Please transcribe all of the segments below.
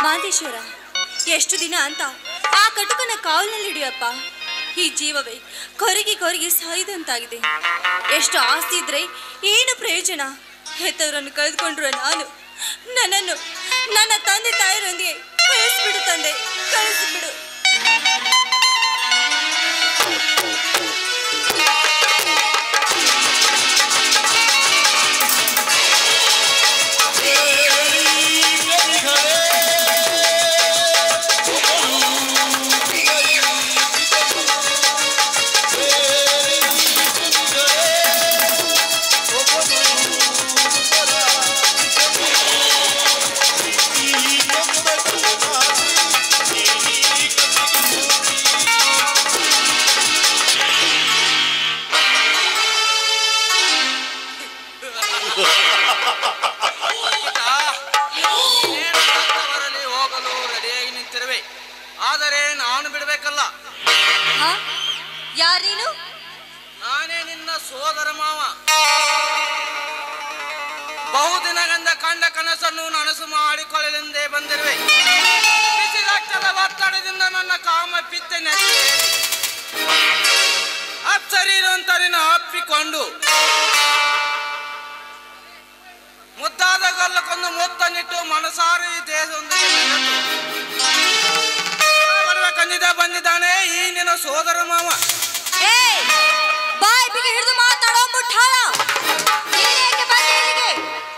ಮಾದೇಶ್ವರ ಎಷ್ಟು ದಿನ ಅಂತ ಆ ಕಟುಕನ ಕಾವಲಿನಲ್ಲಿ ಹಿಡಿಯಪ್ಪ ಈ ಜೀವವೇ ಕೊರಗಿ ಕೊರಗಿ ಸಾಯ್ದಂತಾಗಿದೆ ಎಷ್ಟು ಆಸ್ತಿ ಇದ್ರೆ ಏನು ಪ್ರಯೋಜನ ಹೆತ್ತವರನ್ನು ಕಳೆದುಕೊಂಡ್ರು ನಾನು ನನ್ನನ್ನು ನನ್ನ ತಂದೆ ತಾಯರೊಂದಿಗೆ ಕಳಿಸ್ಬಿಡು ತಂದೆ ಕಳಿಸ್ಬಿಡು ಬರಲಿ ಹೋಗಲು ರೆಡಿಯಾಗಿ ನಿಂತಿರುವೆ ಆದರೆ ನಾನು ಬಿಡಬೇಕಲ್ಲ ಹಾ ಯಾರೀನು ನಾನೇ ನಿನ್ನ ಸೋದರ ಮಾವ ಬಹುದಿನಗಳಿಂದ ಕಂಡ ಕನಸನ್ನು ನನಸು ಮಾಡಿಕೊಳ್ಳಲೆಂದೇ ಬಂದಿರುವೆ ಬಿಸಿ ರಕ್ತದ ಒತ್ತಡದಿಂದ ನನ್ನ ಕಾಮ ಪಿತ್ತೆ ನೆಚ್ಚಿ ಅಪ್ಸರೀರಂತರಿನ ಅಪ್ಪಿಕೊಂಡು ಮುದ್ದಾದ ಗಲ್ಲಕ್ಕೊಂದು ಮುತ್ತನ್ನಿಟ್ಟು ಮನಸಾರಿ ದೇಹದೊಂದಿಗೆ ಬೆರೆತು ಬರ್ಬೇಕಂದಿದ್ದ ಬಂದಿದ್ದಾನೆ ಈ ನಿನ್ನ ಸೋದರ ಮಾವ ಏ ಬಾಯ್ ಬಿಗಿ ಹಿಡಿದು ಮಾತಾಡೋ ಮುಠಾಳ ನೀನೇಕೆ ಬಂದೆ ಇಲ್ಲಿಗೆ?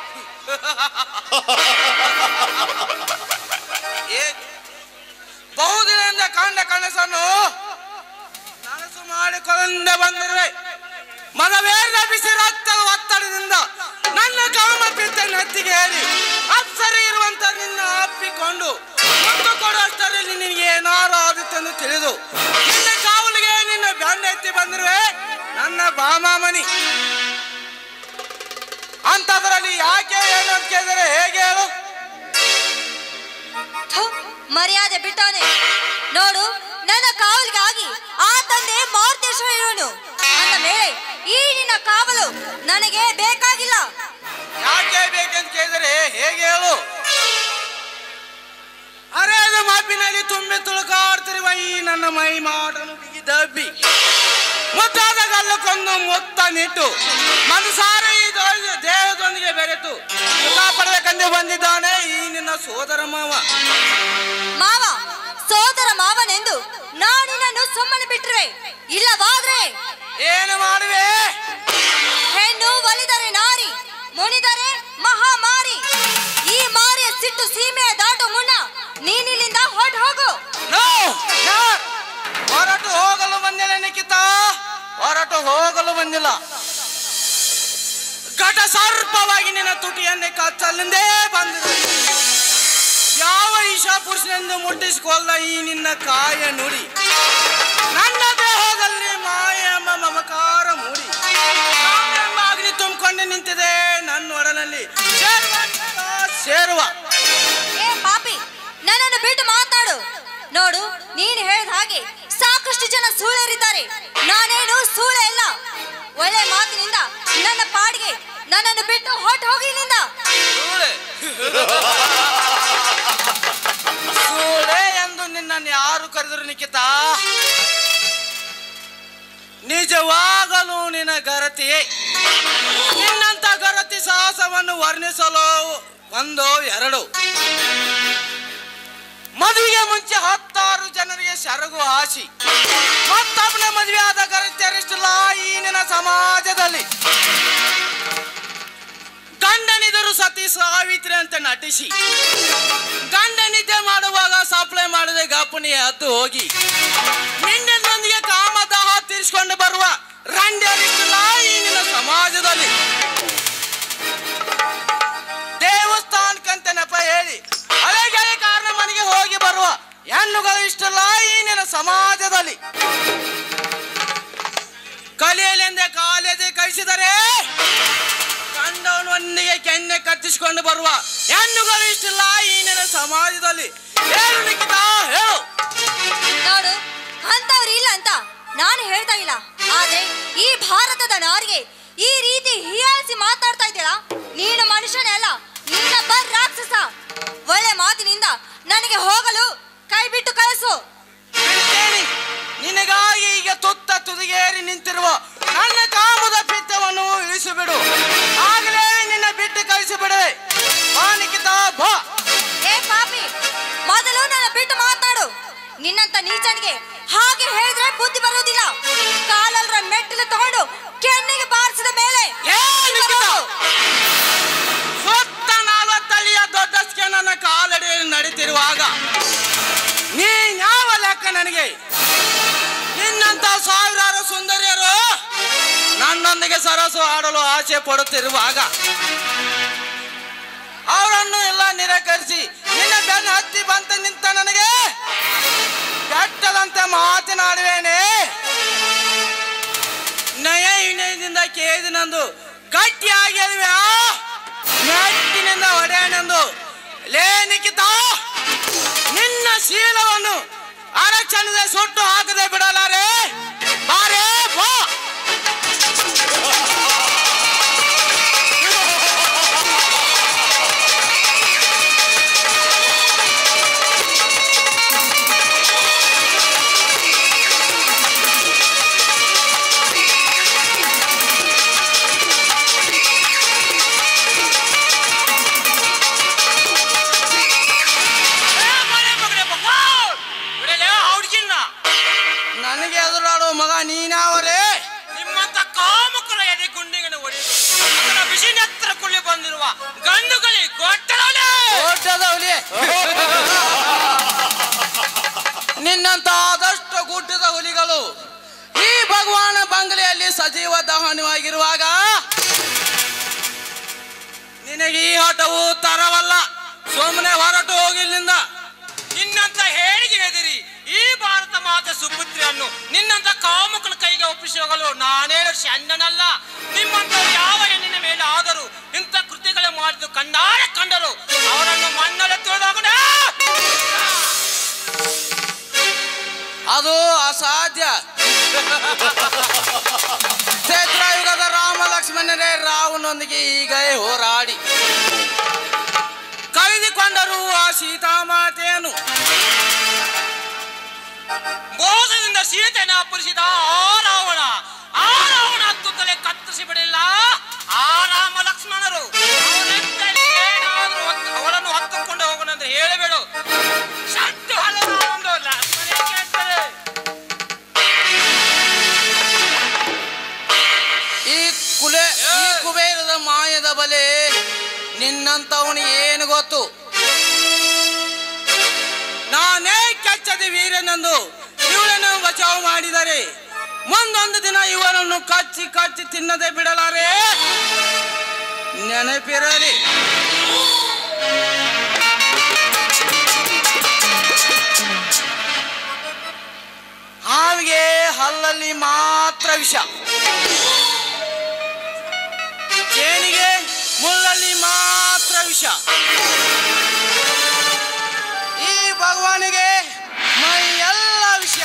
ಏ ಬಹುದಿನದಿಂದ ಕಂಡ ಕನಸನ್ನು ನನಸು ಮಾಡಿಕೊಳ್ಳದೆ ಬಂದಿರುವೆ ಮಗವೇದ ಬಿಸಿ ರಕ್ತದ ಒತ್ತಡದಿಂದ ನನ್ನ ಕಾಮ ಪಿತ್ತ ನೆತ್ತಿಗೆ ಏರಿ ಅಪ್ಸರಿ ಇರುವಂತ ನಿನ್ನ ಅಪ್ಪಿಕೊಂಡು ಒಂದು ಕೊಡುವಷ್ಟರಲ್ಲಿ ನಿನಗೆ ಏನಾರು ಆದಿತ್ತೆಂದು ತಿಳಿದು ನಿನ್ನ ಕಾವಲಿಗೆ ನಿನ್ನ ಬೆನ್ನೆತ್ತಿ ಬಂದಿರುವೆ ನನ್ನ ಬಾಮಾಮನಿ ಅಂತದ್ರಲ್ಲಿ ಯಾಕೆ ಏನು ಅಂತ ಕೇಳಿದರೆ ಹೇಗೆ ಹೇಳು ಥು, ಮರ್ಯಾದೆ ಬಿಟ್ಟವನೆ ನೋಡು ನನ್ನ ಕಾವಲಿಗಾಗಿ ಆ ತಂದೆ ಮಾರುತೇಶ್ವರ ಇರೋನು ಅಂದ ಮೇಲೆ ಈ ನಿನ್ನ ಕಾವಲು ನನಗೆ ಬೇಕಾಗಿಲ್ಲ ಯಾಕೆ ಬೇಕಂತ ಕೇಳಿದರೆ ಹೇಗೆ ಹೇಳು ಅರೇದ ಮಾಪಿನಲ್ಲಿ ತುಂಬಿ ತುಳುಕಾಡ್ತಿರುವ ಈ ನನ್ನ ಮೈ ಮಾಡನು ಬಿಗಿ ದಬ್ಬಿ ಮುದ್ದಾದ ಗಲ್ಲಕ್ಕೊಂದು ಮುತ್ತ ನಿಟ್ಟು ಮನಸಾರ ಈ ದೋ- ದೇಹದೊಂದಿಗೆ ಬೆರೆತು ಸುಖ ಪಡಬೇಕೆಂದು ಬಂದಿದ್ದಾನೆ ಈ ನಿನ್ನ ಸೋದರ ಮಾವ ಮಾವ ಸೋದರ ಮಾವನೆಂದು ನಾನು ನಿನ್ನನ್ನು ಸುಮ್ಮನೆ ಬಿಟ್ಟಿರುವೆ ಇಲ್ಲವಾದ್ರೆ ಏನು ಮಾಡುವೆ ಹೆಣ್ಣು ಒಲಿದರೆ ನಾರಿ ಮುನಿದರೆ ಮಹಾಮಾರಿ ಈ ಮಾರಿಯ ಸಿಟ್ಟು ಸೀಮೆಯ ದಾಟು ಮುನ್ನ ನೀನಿಲ್ಲಿಂದ ಹೊರಟು ಹೋಗು ನೋ ನೋ. ಹೊರಟು ಹೋಗಲು ಬಂದಿಲ್ಲ ನಿಖಿತ ಹೊರಟು ಹೋಗಲು ಬಂದಿಲ್ಲ ಘಟ ಸರ್ಪವಾಗಿ ನಿನ್ನ ತುಟಿಯನ್ನೇ ಕಚ್ಚಲೆಂದೇ ಬಂದಿದೆ ಯಾವ ಈಶಾ ಪುರುಷನೆಂದು ಮುಟ್ಟಿಸಿಕೊಳ್ಳ ಈ ನಿನ್ನ ಕಾಯ ನುಡಿ ನನ್ನ ದೇಹದಲ್ಲಿ ಮಾಯ ಎಂಬ ಮಮಕಾರ ಮೂಡಿ ಕಾಮೆಂಬ ಅಗ್ನಿ ತುಂಬಿಕೊಂಡು ನಿಂತಿದೆ ನನ್ನ ಒಡಲಲ್ಲಿ ಸೇರುವ ಸೇರುವ ಏ ಪಾಪಿ ನನ್ನನ್ನು ಬಿಟ್ಟು ಮಾತಾಡು ನೋಡು ನೀನು ಹೇಳಿದ ಹಾಗೆ ಸಾಕಷ್ಟು ಜನ ಸೂಳೆರಿದ್ದಾರೆ ನಾನೇನು ಸೂಳೆ ಇಲ್ಲ ಒಳ್ಳೆ ಮಾತಿನಿಂದ ನನ್ನ ಪಾಡಿಗೆ ನನ್ನನ್ನು ಬಿಟ್ಟು ಹೊಟ್ಟು ಹೋಗಿ ಇಲ್ಲಿಂದ ಸೂಳೆ ಸೂಳೆ ಎಂದು ನಿನ್ನನ್ನು ಯಾರು ಕರೆದರು ನಿಖಿತ ನಿಜವಾಗಲೂ ನಿನ್ನ ಗರತಿಯೇ ನಿನ್ನಂತ ಗರತಿ ಸಾಹಸವನ್ನು ವರ್ಣಿಸಲು ಒಂದು ಎರಡು ಮದುವೆಗೆ ಮುಂಚೆ ಹತ್ತಾರು ಜನರಿಗೆ ಸೆರಗು ಹಾಸಿ ಮತ್ತೊಬ್ಬನ ಮದುವೆ ಆದ ಗರತಿಯರಿಷ್ಟಿಲ್ಲ ಈ ನಿನ್ನ ಸಮಾಜದಲ್ಲಿ ಗಂಡನಿದರು ಸತಿ ಸಾವಿತ್ರಿ ಅಂತ ನಟಿಸಿ ಗಂಡ ನಿದ್ದೆ ಮಾಡುವಾಗ ಸಪ್ಲೈ ಮಾಡದೆ ಗಪ್ಪನಿ ಹತ್ತು ಹೋಗಿ ನಿಂಡನೊಂದಿಗೆ ಕಾಮದಾಹ ತೀರಿಸಿಕೊಂಡು ಬರುವ ರಂಡ್ಯರಿಷ್ಟಿಲ್ಲ ಈ ನಿನ್ನ ಸಮಾಜದಲ್ಲಿ ದೇವಸ್ಥಾನಕ್ಕಂತ ನೆಪ ಹೇಳಿ ಹಳೆಗೆಳೆ ಕಾರಣ ಮನೆಗೆ ಹೋಗಿ ಬರುವ ಹೆಣ್ಣುಗಳು ಇಷ್ಟಲ್ಲ ಈ ನಿನ್ನ ಸಮಾಜದಲ್ಲಿ ಕಲಿಯಲೆಂದೇ ಕಾಲೇಜಿಗೆ ಕಳಿಸಿದರೆ ಕಂಡವನೊಂದಿಗೆ ಕೆನ್ನೆ ಕತ್ತಿಸಿಕೊಂಡು ಬರುವ ಹೆಣ್ಣುಗಳು ಇಷ್ಟಿಲ್ಲ ಈ ನಿನ್ನ ಸಮಾಜದಲ್ಲಿ ಹೇಳು ನಿಖಿತ ಹೇಳು ನೋಡು ಅಂತವ್ರು ಇಲ್ಲ ಅಂತ ನಾನು ಹೇಳ್ತಾ ಇಲ್ಲ ಆದ್ರೆ ಈ ಭಾರತದ ನಾರಿಗೆ ಈ ರೀತಿ ಹೀಯಾಳಿಸಿ ಮಾತಾಡ್ತಾ ಇದ್ದೀರಾ ನೀನು ಮನುಷ್ಯನೇ ಅಲ್ಲ ನೀನೊಬ್ಬ ರಾಕ್ಷಸ ಒಳ್ಳೆ ಮಾತಿನಿಂದ ನನ್ನ ನನಗೆ ಹೋಗಲು ಕೈ ಬಿಟ್ಟು ಕಳಿಸು ಬಿಡ್ತೇನೆ. ನಿನಗಾಗಿ ಈಗ ತುತ್ತ ತುದಿಗೇರಿ ನಿಂತಿರುವ ನನ್ನ ಕಾಮದ ಪಿತ್ತವನ್ನು ಇಳಿಸಿಬಿಡು ಆಗಲೇ ನಿನ್ನ ಬಿಟ್ಟು ಕಳಿಸಿಬಿಡೆ ಮಾನಿಕಿತ ಬಾ ಏ ಪಾಪಿ ಮೊದಲು ನನ್ನ ಬಿಟ್ಟು ಮಾತಾಡು ನಿನ್ನಂತ ನೀಚನಿಗೆ ಹಾಗೆ ಹೇಳಿದ್ರೆ ಬುದ್ಧಿ ಬರುವುದಿಲ್ಲ ಕಾಲಲ್ರ ಮೆಟ್ಟಿಲು ತಗೊಂಡು ಕೆನ್ನೆಗೆ ಬಾರಿಸಿದ ಮೇಲೆ ಏ ನಿಖಿತ! ಸುತ್ತ ನಲವತ್ತಲ್ಲಿಯ ದೊಡ್ಡಸ್ಕೆ ನನ್ನ ಕಾಲಡಿಯಲ್ಲಿ ನಡೀತಿರುವಾಗ ನೀ ಯಾವ ಲೆಕ್ಕ ನನಗೆ ನಿನ್ನಂತ ಸಾವಿರಾರು ಸುಂದರಿಯರು ನನ್ನೊಂದಿಗೆ ಸರಸು ಆಡಲು ಆಸೆ ಪಡುತ್ತಿರುವಾಗ ಅವರನ್ನು ಎಲ್ಲ ನಿರಾಕರಿಸಿ ನಿನ್ನ ಬೆನ್ನು ಹತ್ತಿ ಬಂತ ನಿಂತ ನನಗೆ ಕೆಟ್ಟದಂತೆ ಮಾತನಾಡುವೇನೆ ನಯ ವಿನಯದಿಂದ ಕೇಳಿದನಂದು ಗಟ್ಟಿಯಾಗಿ ಅಲ್ವ್ಯಾ ಮೆಟ್ಟಿನಿಂದ ಹೊಡೆಯನೆಂದು ಲೇ ನಿಖಿತ ನಿನ್ನ ಶೀಲವನ್ನು ಅರಕ್ಷಣದ ಸುಟ್ಟು ಹಾಕದೆ ಬಿಡಲಾರೆ ಬಾರೇ ಬಾ ನನಗೆ ಎದುರಾಡೋ ಮಗ ನೀನಾವರೇ ನಿಮ್ಮಂತ ಕಾಮಕರ ಎದೆ ಗುಂಡಿಗೆ ಹೊಡೆದು ಅದರ ಬಿಸಿ ನೆತ್ತರ ಕುಳ್ಳಿ ಬಂದಿರುವ ಗಂಡುಗಳಿ ಗೊಟ್ಟಲೇ ದೊಡ್ಡದ ಹುಲಿ ನಿನ್ನಂತ ಆದಷ್ಟು ಗುಡ್ಡದ ಹುಲಿಗಳು ಈ ಭಗವಾನ ಬಂಗಲೆಯಲ್ಲಿ ಸಜೀವ ದಹನವಾಗಿರುವಾಗ ನಿನಗೆ ಈ ಆಟವು ತರವಲ್ಲ ಸುಮ್ಮನೆ ಹೊರಟು ಹೋಗಿಲ್ಲಿಂದ ನಿನ್ನಂತ ಹೇಳಿಗೆ ಎದಿರಿ ಈ ಭಾರತ ಮಾತೆ ಸುಪುತ್ರಿಯನ್ನು ನಿನ್ನಂತ ಕಾಮಕನ ಕೈಗೆ ಒಪ್ಪಿಸಿ ಹೋಗಲು ನಾನೇನು ಚಂದನಲ್ಲ ನಿಮ್ಮಂತ ಯಾವ ಹೆಣ್ಣಿನ ಮೇಲೆ ಆದರೂ ಇಂಥ ಕೃತಿಗಳೇ ಮಾಡಿದ್ದು ಕಂಡಾರೆ ಕಂಡರು ಅವರನ್ನು ಮಣ್ಣಲ್ಲಿ ತುಳಿದಾಗಣ ಅದು ಅಸಾಧ್ಯ ಕ್ಷೇತ್ರಯುಗದ ರಾಮ ಲಕ್ಷ್ಮಣರೇ ರಾವನೊಂದಿಗೆ ಈಗ ಹೋರಾಡಿ ಕಳೆದುಕೊಂಡರು ಆ ಸೀತಾಮಾತೆಯನ್ನು ಮೋಸದಿಂದ ಸೀತೆಯನ್ನು ಅಪ್ಪರಿಸಿದ ಆ ರಾವಣ ಆ ರಾವಣ ಹತ್ತು ತಲೆ ಕತ್ತರಿಸಿ ಬಿಡಿಲ್ಲ ಆ ರಾಮ ಲಕ್ಷ್ಮಣರು ಅವನೆತ್ತಲ್ಲಿ ಏನಾದ್ರೂ ಹೊತ್ತು- ಅವಳನ್ನು ಹೊತ್ತುಕೊಂಡು ಹೋಗೋಣಂತ ಹೇಳಬೇಡು ಶಟ್ಟು ಹಲದ ಒಂದು ಲಕ್ಷ್ಮಣ ಕೇಳ್ತಾರೆ ಈ ಕುಲೆ ಈ ಕುಬೇರದ ಮಾಯದ ಬಲೆ ನಿನ್ನಂತವನಿಗೆ ಏನು ಗೊತ್ತು ನಾನೇ ಕೆಚ್ಚದ ವೀರನೆಂದು ಇವಳನ್ನು ಬಚಾವ್ ಮಾಡಿದರೆ ಮುಂದೊಂದು ದಿನ ಇವನನ್ನು ಕಚ್ಚಿ ಕಚ್ಚಿ ತಿನ್ನದೆ ಬಿಡಲಾರೆ ನೆನಪಿರಲಿ ಹಾವಿಗೆ ಹಲ್ಲಲ್ಲಿ ಮಾತ್ರ ವಿಷ ಜೇನಿಗೆ ಮುಳ್ಳಲ್ಲಿ ಮಾತ್ರ ವಿಷ ಈ ಭಗವಾನಿಗೆ ಮೈ ಎಲ್ಲ ವಿಷ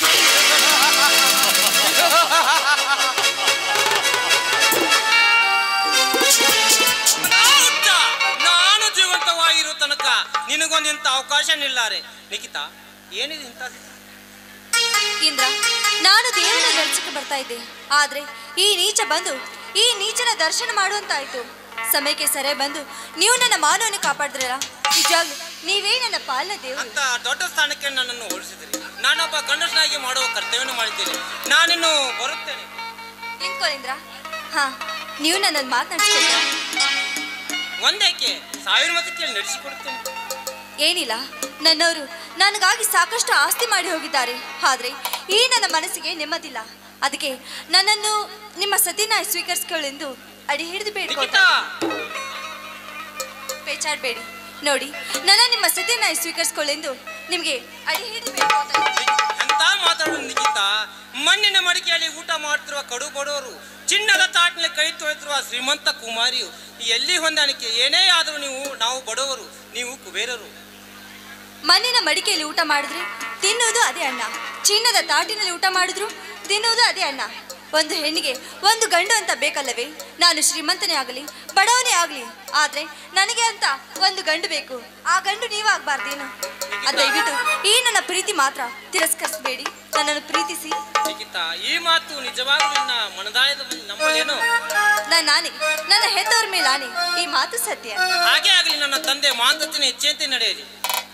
ಹುಟ್ಟ ನಾನು ಜೀವಂತವಾಗಿರೋ ತನಕ ನಿನಗೊಂದು ಇಂಥ ಅವಕಾಶ ನಿಲ್ಲಾರೆ ನಿಖಿತಾ ಏನಿದೆ ಇಂಥ ಇಂದ್ರ ನಾನು ದೇವರ ದರ್ಶನಕ್ಕೆ ಬರ್ತಾ ಇದ್ದೆ ಆದ್ರೆ ಈ ನೀಚ ಬಂದು ಈ ನೀಚನ ದರ್ಶನ ಮಾಡುವಂತಾಯ್ತು ಸಮಯಕ್ಕೆ ಸರಿ ಬಂದು ನೀವು ನನ್ನ ಮಾನವನ್ನು ಕಾಪಾಡಿದ್ರಲ್ಲ ನಿಜವಾಗ್ಲು ನೀವೇ ನನ್ನ ಪಾಲನ ದೇವರು ಅಂತ ದೊಡ್ಡ ಸ್ಥಾನಕ್ಕೆ ನನ್ನನ್ನು ಹೋಲಿಸಿದಿರಿ ನಾನೊಬ್ಬ ಗಂಡಸನಾಗಿ ಮಾಡುವ ಕರ್ತವ್ಯವನ್ನು ಮಾಡಿದ್ದೇನೆ ನಾನಿನ್ನು ಬರುತ್ತೇನೆ ನಿಂತ್ಕೊ ಇಂದ್ರ ಹಾ ನೀವು ನನ್ನನ್ನು ಮಾತನಾಡಿಸ್ಕೊಳ್ತೀರಾ ಒಂದೇಕೆ ಸಾವಿರ ಮತಕ್ಕೆ ನಡೆಸಿಕೊಡುತ್ತೇನೆ ಏನಿಲ್ಲ ನನ್ನವರು ನನಗಾಗಿ ಸಾಕಷ್ಟು ಆಸ್ತಿ ಮಾಡಿ ಹೋಗಿದ್ದಾರೆ ಆದ್ರೆ ಈ ನನ್ನ ಮನಸ್ಸಿಗೆ ನೆಮ್ಮದಿಲ್ಲ ಅದಕ್ಕೆ ನನ್ನನ್ನು ನಿಮ್ಮ ಸತಿನ ಸ್ವೀಕರಿಸ್ಕೊಳ್ಳೆಂದು ಅಡಿ ಹಿಡಿದು ಬೇಡ್ಕೊಳ್ತಾ ನಿಖಿತಾ ಪೇಚಾಡಬೇಡಿ ನೋಡಿ ನನ್ನ ನಿಮ್ಮ ಸತಿನ ಸ್ವೀಕರಿಸ್ಕೊಳ್ಳೆಂದು ನಿಮಗೆ ಅಡಿ ಹಿಡಿದು ಬೇಡ್ಕೊಳ್ತಾ ಇದ್ದೀನಿ. ಎಂತ ಮಾತಾಡೋದು ನಿಖಿತ ಮಣ್ಣಿನ ಮಡಿಕೆಯಲ್ಲಿ ಊಟ ಮಾಡ್ತಿರುವ ಕಡು ಬಡವರು ಚಿನ್ನದ ತಾಟಿನಲ್ಲಿ ಕೈ ತೊಳೆತಿರುವ ಶ್ರೀಮಂತ ಕುಮಾರಿಯು ಎಲ್ಲಿ ಹೊಂದಾಣಿಕೆ ಏನೇ ಆದರೂ ನೀವು ನಾವು ಬಡವರು ನೀವು ಕುಬೇರರು ಮಣ್ಣಿನ ಮಡಿಕೆಯಲ್ಲಿ ಊಟ ಮಾಡಿದ್ರೆ ತಿನ್ನುವುದು ಅದೇ ಅನ್ನ ಚಿನ್ನದ ತಾಟಿನಲ್ಲಿ ಊಟ ಮಾಡಿದ್ರು ತಿನ್ನುವುದು ಅದೇ ಅನ್ನ ಒಂದು ಹೆಣ್ಣಿಗೆ ಒಂದು ಗಂಡು ಅಂತ ಬೇಕಲ್ಲವೇ ನಾನು ಶ್ರೀಮಂತನೇ ಆಗಲಿ ಬಡವನೇ ಆಗಲಿ ಆದ್ರೆ ನನಗೆ ಅಂತ ಒಂದು ಗಂಡು ಬೇಕು ಆ ಗಂಡು ನೀವಾಗಬಾರ್ದೇನು ಲಿಖಿತ ದಯವಿಟ್ಟು ಈ ನನ್ನ ಪ್ರೀತಿ ಮಾತ್ರ ತಿರಸ್ಕರಿಸಬೇಡಿ ನನ್ನನ್ನು ಪ್ರೀತಿಸಿ ಲಿಖಿತ ಈ ಮಾತು ನಿಜವಾಗ್ಲೂ ನಿನ್ನ ಮನದಾಯದ ನಂಬಲೇನು ನಾನು ನಾನೇ ನನ್ನ ಹೆತ್ತವ್ರ ಮೇಲೆ ನಾನೇ ಈ ಮಾತು ಸತ್ಯ ಹಾಗೆ ಆಗಲಿ ನನ್ನ ತಂದೆ ಮಾತುಕತೆ ಹೆಚ್ಚೆಂತೆ ನಡೆಯಲಿ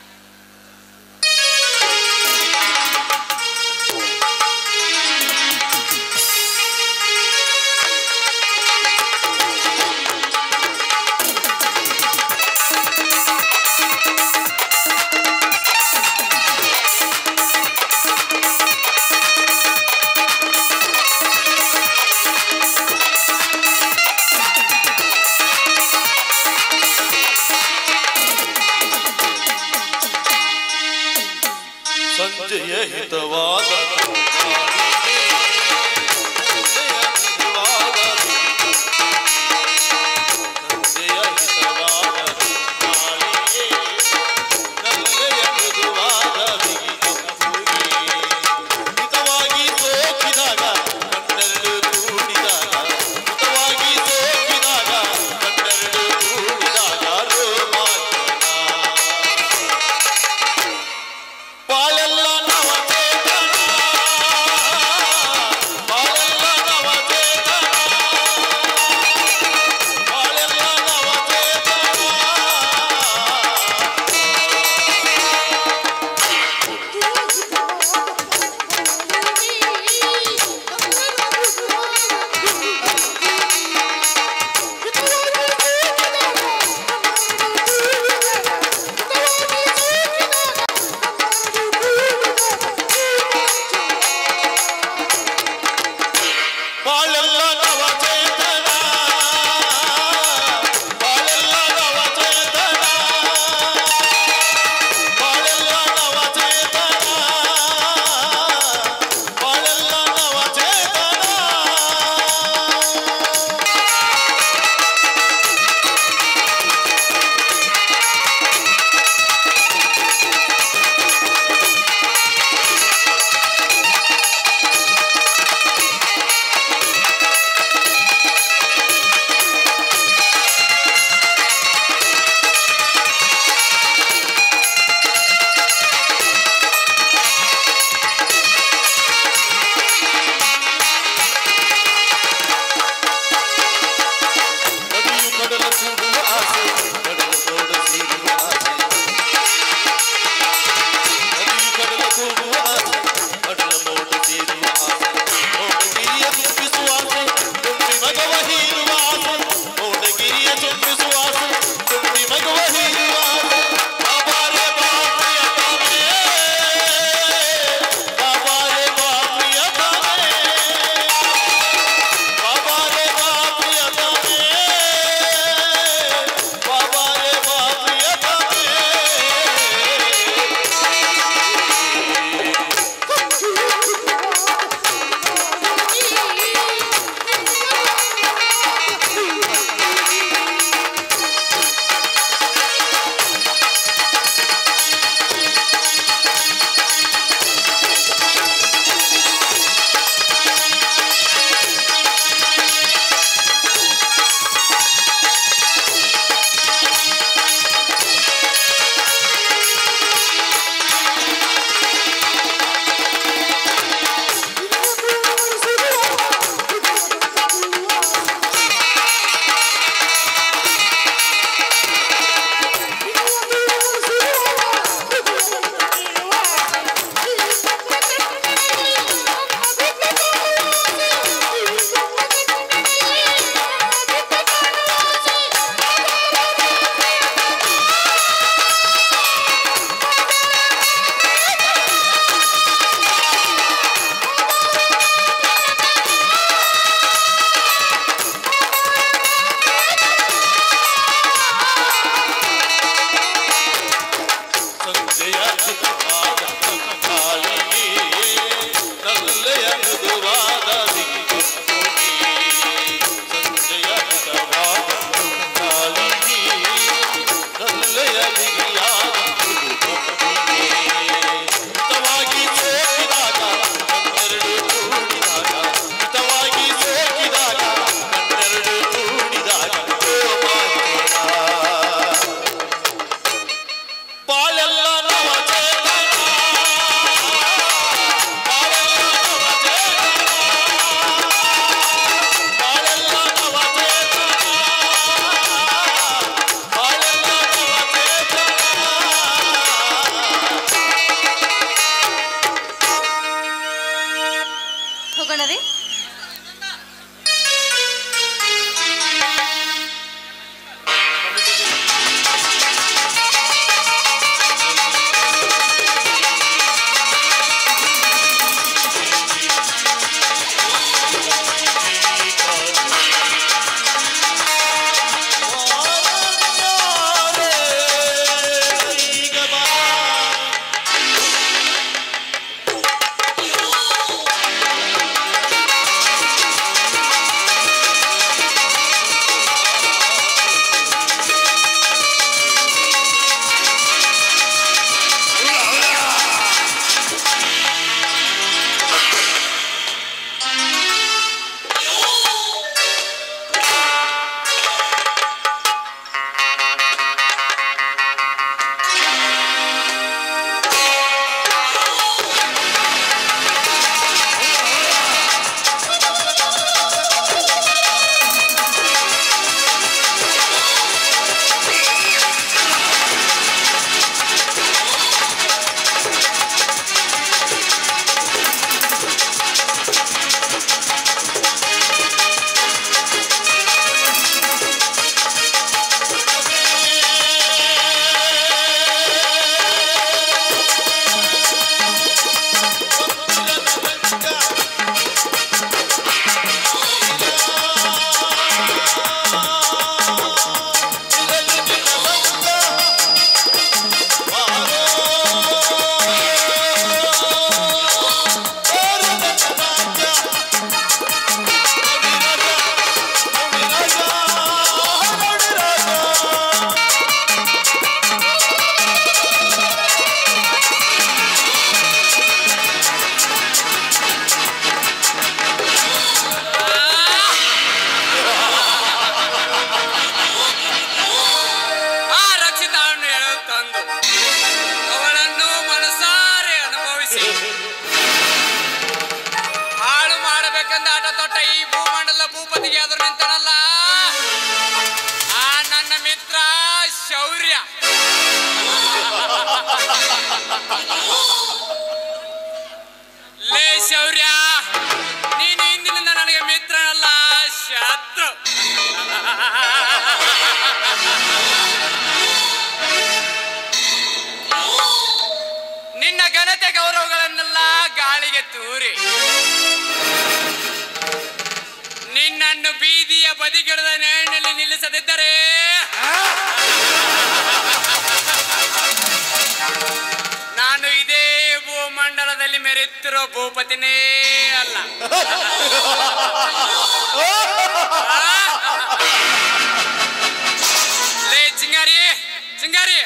ಸಂಜೆಯ ಹಿತವಾದ ಸಂಜೆಯ ಹಿತವಾದ ಸಂಜೆಯ ಹಿತವಾದ ನಾಳಿಗೆ ನಲ್ಲೆಯ ಮೃದುವಾದ ಬಿಗಿದಪ್ಪುಗೆ ಹಿತವಾಗಿ ಸೋಕಿದಾಗ ಕಣ್ಣೆರಡು ಕೂಡಿದಾಗ ಹಿತವಾಗಿ ಸೋಕಿದಾಗ ಕಣ್ಣೆರಡು ಕೂಡಿದಾಗ ರೋಮಾಂಚನ ಬಾಳೆಲ್ಲ ನವಚೇತನ ಬಾಳೆಲ್ಲ ನವಚೇತನ ಬಾಳೆಲ್ಲ ನವಚೇತನ ಬಾಳೆಲ್ಲ ನವಚೇತನ ಬಾಳೆಲ್ಲ ನವಚೇತನ ಬಾಳೆಲ್ಲ ನವಚೇತನ ಬಾಳೆಲ್ಲ ನವಚೇತನ ನದಿಯು ಕಡಲ ಕೂಡುವ ಆಸೆ ಕಡಲ ನೋಡ ಸೇರುವ ಆಸೆ ನದಿಯು ಕಡಲ ಕೂಡುವ ಆಸೆ ಕಡಲ ಮೋಡ ಸೇರುವ ಆಸೆ ಮೋಡಗಿರಿಯ ತುಂಬಿಸುವ ಆಸೆ ತುಂಬಿ ಮಗವ ಹೀರುವ ಆಸೆ ಮೋಡಗಿರಿಯ ತುಂಬಿಸುವ ಆಸೆ ತುಂಬಿ ಮಗವ ಹೀರುವ ಆಸೆ ಬಾಬಾರೆ ಬಾಪ್ರಿಯ ತಾನೇ ಬಾಬಾರೆ ಬಾಪ್ರಿಯ ತಾನೇ ಬಾಬಾ ರೇ ಬಾಪ್ರಿಯ ತಾನೇ ಬಾಬಾ ರೇ ಬಾಪ್ರಿಯ ತಾನೇ ಸಂಜೆಯ ಹಿತವಾದ ಕಾಲಿಗೆ ನಲ್ಲೆಯ ಮೃದುವಾದ ಬಿಗಿದಪ್ಪುಗೆ ಸಂಜೆಯ ಹಿತವಾದ ಕಾಲಿಗೆ ನಲ್ಲೆಯ ಬಿಗಿಯಾದ ಮೃದುದಪ್ಪುಗೆ ಹಿತವಾಗಿ ಸೋಕಿದಾಗ ಕಣ್ಣೆರಡು ಕೂಡಿದಾಗ ಹಿತವಾಗಿ ಸೋಕಿದಾಗ ಕಣ್ಣೆರಡು ಕೂಡಿದಾಗ ರೋಮಾಂಚನ ಬಾಳೆಲ್ಲ ನವಚೇತನ ಶೌರ್ಯ ಲೇ ಶೌರ್ಯ ನೀನು ಇಂದಿನಿಂದ ನನಗೆ ಮಿತ್ರನಲ್ಲ ಶತ್ರು ನಿನ್ನ ಘನತೆ ಗೌರವಗಳನ್ನೆಲ್ಲ ಗಾಳಿಗೆ ತೂರಿ ನಿನ್ನನ್ನು ಬೀದಿಯ ಬದಿಗಿಡದ ನೇಣಿನಲ್ಲಿ ನಿಲ್ಲಿಸದಿದ್ದರೆ ನಾನು ಇದೇ ಭೂಮಂಡಲದಲ್ಲಿ ಮೆರೆಯುತ್ತಿರೋ ಭೂಪತಿನೇ ಅಲ್ಲ ಲೇ ಚಿಂಗಾರಿ ಚಿಂಗಾರಿ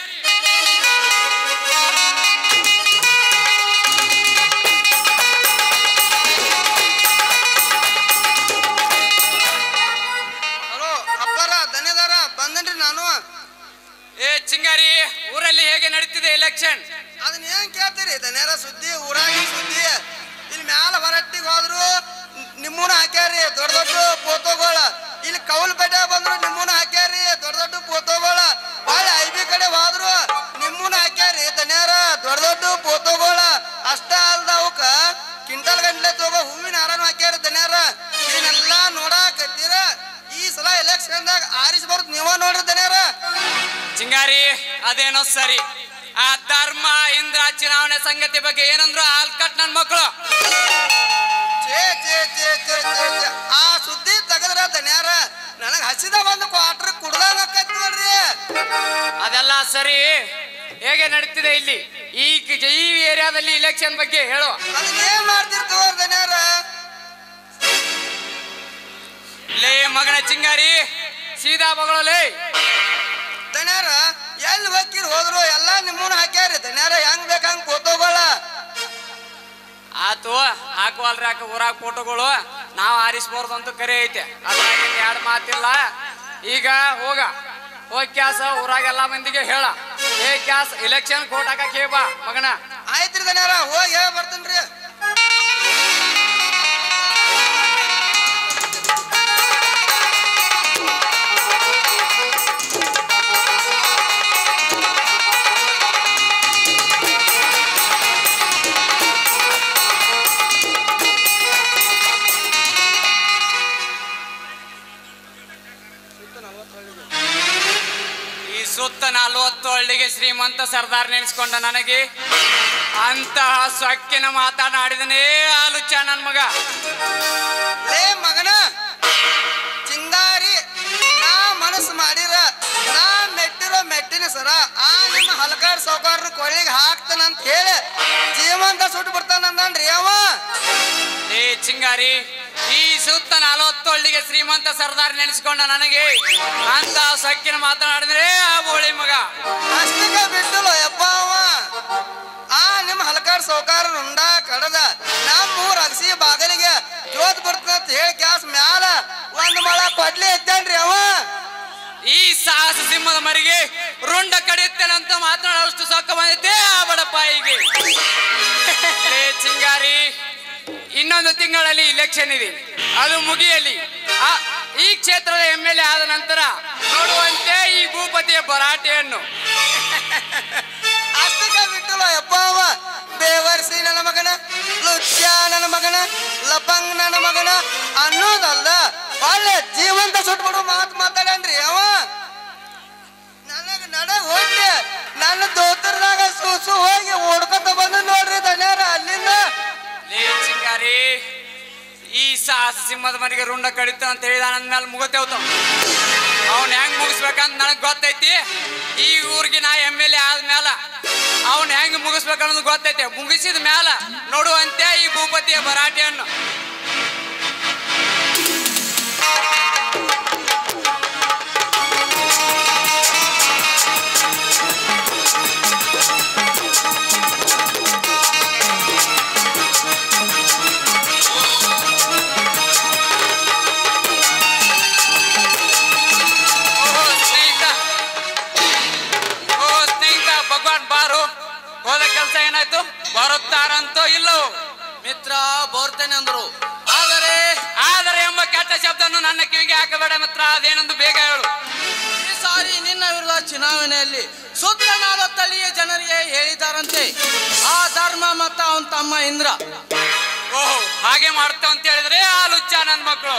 ಹಲೋ ಅಪ್ಪಾರ ಧನ್ಯದಾರ ಬಂದನ್ರಿ ನಾನು ಏ ಚಿಂಗಾರಿ ಊರಲ್ಲಿ ಹೇಗೆ ನಡೀತಿದೆ ಎಲೆಕ್ಷನ್ ಅದನ್ನ ಏನ್ ಕೇಳ್ತೀರಿ ಧನ್ಯರ ಸುದ್ದಿ ಊರಾಗಿ ಸುದ್ದಿ ಇಲ್ಲಿ ಮ್ಯಾಲ ಹೊರಟ್ಟಿಗೆ ಹೋದ್ರು ನಿಮ್ಮೂನ ಹಾಕ್ಯಾರಿ ದೊಡ್ಡ ದೊಡ್ಡ ಫೋಟೋಗಳ ಇಲ್ಲಿ ಕೌಲ್ಪೇಟೆ ಬಂದ್ರು ನಿಮ್ಮೂನ ಹಾಕ್ಯಾರಿ ದೊಡ್ಡ ದೊಡ್ಡ ಫೋಟೋಗಳ ಬಾಳೆ ಐ ಬಿ ಕಡೆ ಹೋದ್ರು ನಿಮ್ಮೂನ ಹಾಕ್ಯಾರಿ ಧನ್ಯರ ದೊಡ್ಡ ದೊಡ್ಡ ಫೋಟೋಗಳ ಅಷ್ಟ ಅಲ್ದ ಅವಕ್ಕ ಕ್ವಿಂಟಲ್ ಗಂಟ್ಲೆ ತಗೋ ಹೂವಿನ ಹಾರನು ಹಾಕ್ಯಾರ ಧನ್ಯರ ಇದನ್ನೆಲ್ಲ ನೋಡಾಕತ್ತೀರ ಈ ಸಲ ಎಲೆಕ್ಷನ್ದಾಗ ಆರಿಸಿ ಬರೋದು ನೀವ ನೋಡ್ರಿ ಧನ್ಯರ ಚಿಂಗಾರಿ ಅದೇನೋ ಸರಿ ಆ ಧರ್ಮ ಇಂದ್ರ ಚುನಾವಣೆ ಸಂಗತಿ ಬಗ್ಗೆ ಏನಂದ್ರು ಆಲ್ಕಟ್ ನನ್ ಮಕ್ಕಳು ಛೇ ಛೇ ಛೇ ಛೇ ಛೇ ಛೇ. ಆ ಸುದ್ದಿ ತೆಗದ್ರ ಧನ್ಯಾರ ನನಗ್ ಹಸಿದ ಒಂದು ಕ್ವಾರ್ಟರ್ ಕುಡ್ದಂಗ ಆಕೈತಿ ನೋಡ್ರಿ ಅದೆಲ್ಲ ಸರಿ ಹೇಗೆ ನಡೀತಿದೆ ಇಲ್ಲಿ ಈ ಈ ಏರಿಯಾದಲ್ಲಿ ಇಲೆಕ್ಷನ್ ಬಗ್ಗೆ ಹೇಳು ಅದನ್ನ ಏನ್ ಮಾಡ್ತಿರ್ತವ ಧನ್ಯಾರ ಲೇ ಮಗನ ಚಿಂಗಾರಿ ಸೀದಾ ಬಗಳಲೇ ಧನ್ಯಾರ ಎಲ್ಲಿ ಹೋಗಿರ್ ಹೋದ್ರು ಎಲ್ಲಾ ನಿಮ್ಮನ್ನ ಹಾಕ್ಯಾರಿ ಧನ್ಯಾರ ಹೆಂಗ್ ಬೇಕ ಹಂಗ್ ಫೋಟೋಗಳ ಆತು ಹಾಕುವಲ್ರಿ ಹಾಕ ಊರಾಗ ಫೋಟೋಗಳು ನಾವು ಆರಿಸ್ಬಾರ್ದು ಅಂತ ಕರೆ ಐತೆ ಅದ್ರಾಗ ಎರಡು ಮಾತಿಲ್ಲ ಈಗ ಹೋಗ ಹೋಗಿ ಕ್ಯಾಸ ಊರಾಗ ಎಲ್ಲಾ ಮಂದಿಗೆ ಹೇಳ ಏ ಕ್ಯಾಸ್ ಇಲೆಕ್ಷನ್ ಕೋಟ್ ಹಾಕಕ್ ಬಾ ಮಗನ ಆಯ್ತ್ರಿ ಧನ್ಯಾರ ಹೋಗಿ ಹೇಳ ಬರ್ತೇನ್ರಿ ಈ ಸುತ್ತ ನಲ್ವತ್ತು ಹಳ್ಳಿಗೆ ಶ್ರೀಮಂತ ಸರ್ದಾರ್ ನೆನೆಸ್ಕೊಂಡ ನನಗೆ ಅಂತಹ ಸೊಕ್ಕಿನ ಮಾತನಾಡಿದನೇ ಆಲುಚ್ಚ ನನ್ ಮಗ ಲೇ ಮಗನ ಚಿಂಗಾರಿ ನಾ ಮನಸ್ಸು ಮಾಡಿರ ನಾ ಮೆಟ್ಟಿರೋ ಮೆಟ್ಟಿನ ಸರ ಆ ನಿಮ್ಮ ಹಲಕಾಡ್ ಸೌಕಾರ್ರ ಕೊಳ್ಳಿಗೆ ಹಾಕ್ತಾನಂತ ಹೇಳಿ ಜೀವಂತ ಸುಟ್ಟು ಬಿಡ್ತಾನಂದ್ರಿ ಅವ ಏ ಚಿಂಗಾರಿ ಈ ಸುತ್ತ ನಲವತ್ತು ಹಳ್ಳಿಗೆ ಶ್ರೀಮಂತ ಸರ್ದಾರ್ ನೆನೆಸ್ಕೊಂಡ ನನಗೆ ಅಂತ ಸೊಕ್ಕಿನ ಮಾತನಾಡಿದ್ರೆ ಆ ಬೋಳಿ ಮಗ ಅಷ್ಟಕ್ಕ ಬಿಟ್ಟಲು ಯಪ್ಪ ಅವ ಆ ನಿಮ್ಮ ಹಲಕಾಡ್ ಸೌಕಾರ ರುಂಡ ಕಡದ ನಮ್ಮ ಊರ್ ಅಗಸಿ ಬಾಗಲಿಗೆ ಜೋತ್ ಬರ್ತಂತ ಹೇಳಿ ಕ್ಯಾಸ್ ಮ್ಯಾಲ ಒಂದ್ ಮಳ ಕೊಡ್ಲಿ ಎತ್ತೇನ್ರಿ ಅವ ಈ ಸಾಹಸ ಸಿಂಹದ ಮರಿಗೆ ರುಂಡ ಕಡಿಯುತ್ತೇನೆ ಅಂತ ಮಾತನಾಡುವಷ್ಟು ಸೊಕ್ಕ ಬಂದೈತೆ ಆ ಬಡಪಾಯಿಗೆ ಏ ಚಿಂಗಾರಿ ಇನ್ನೊಂದು ತಿಂಗಳಲ್ಲಿ ಇಲೆಕ್ಷನ್ ಇದೆ ಅದು ಮುಗಿಯಲಿ ಆ ಈ ಕ್ಷೇತ್ರದ ಎಂ ಎಲ್ ಎ ಆದ ನಂತರ ನೋಡುವಂತೆ ಈ ಭೂಪತಿಯ ಭರಾಟೆಯನ್ನು ಅಷ್ಟಕ್ಕ ಬಿಟ್ಟಲು ಯಪ್ಪ ಅವ ಬೇವರ್ಸಿ ನನ್ನ ಮಗನ ಲುಚ್ಯ ನನ್ನ ಮಗನ ಲಪಂಗ್ ನನ್ನ ಮಗನ ಅನ್ನೋದಲ್ಲ ಒಳ್ಳೆ ಜೀವಂತ ಸುಟ್ಬಿಡು ಮಾತು ಮಾತಾಡನ್ರಿ ಅವ ನನಗ ನಡಗ್ ಹೋಗಿ ನನ್ನ ದೋತರದಾಗ ಸೂಸು ಹೋಗಿ ಓಡ್ಕೊತ ಬಂದು ನೋಡ್ರಿ ಧನ್ಯಾರ ಅಲ್ಲಿಂದ ಲೇ ಚಿಂಗಾರಿ ಈ ಸಾಹಸ ಸಿಂಹದ ಮನೆಗೆ ರುಂಡ ಕಡಿತ ಅಂತ ಹೇಳಿದ ನನ್ನ ಮೇಲೆ ಮುಗತೇವ್ತ ಅವ್ನ ಹೆಂಗ್ ಮುಗಿಸ್ಬೇಕಂತ ನನಗ್ ಗೊತ್ತೈತಿ ಈ ಊರಿಗೆ ನಾ ಎಮ್ ಎಲ್ ಎ ಆದ್ಮೇಲ ಅವ್ನ ಹೆಂಗ್ ಮುಗಿಸ್ಬೇಕನ್ನೋದು ಗೊತ್ತೈತೆ ಮುಗಿಸಿದ ಮ್ಯಾಲ ನೋಡುವಂತೆ ಈ ಭೂಪತಿಯ ಭರಾಟೆಯನ್ನು ಓಹೋ ಸ್ನೇಹಿತ ಓ ಸ್ನೇಹಿತ ಭಗವಾನ್ ಬಾರು ಹೋದ ಕೆಲಸ ಏನಾಯ್ತು ಬರುತ್ತಾರಂತೋ ಇಲ್ಲೋ ಮಿತ್ರ ಬೋರ್ತೇನೆ ಅಂದ್ರು ಆದರೆ ಆದರೆ ಎಂಬ ಕೆಟ್ಟ ಶಬ್ದವನ್ನು ನನ್ನ ಕಿವಿಗೆ ಹಾಕಬೇಡ ಮಾತ್ರ ಅದೇನೆಂದು ಬೇಗ ಹೇಳು ಈ ಬಾರಿ ನಿನ್ನ ವಿರುದ್ಧ ಚುನಾವಣೆಯಲ್ಲಿ ಸುತ್ತ ನಲವತ್ತಲ್ಲಿಯ ಜನರಿಗೆ ಹೇಳಿದಾರಂತೆ ಆ ಧರ್ಮ ಮತ್ತ ಅವನ ತಮ್ಮ ಇಂದ್ರ ಓಹೋ ಹಾಗೆ ಮಾಡ್ತಾವ ಅಂತ ಹೇಳಿದ್ರೆ ಆ ಲುಚ್ಚ ನನ್ನ ಮಕ್ಕಳು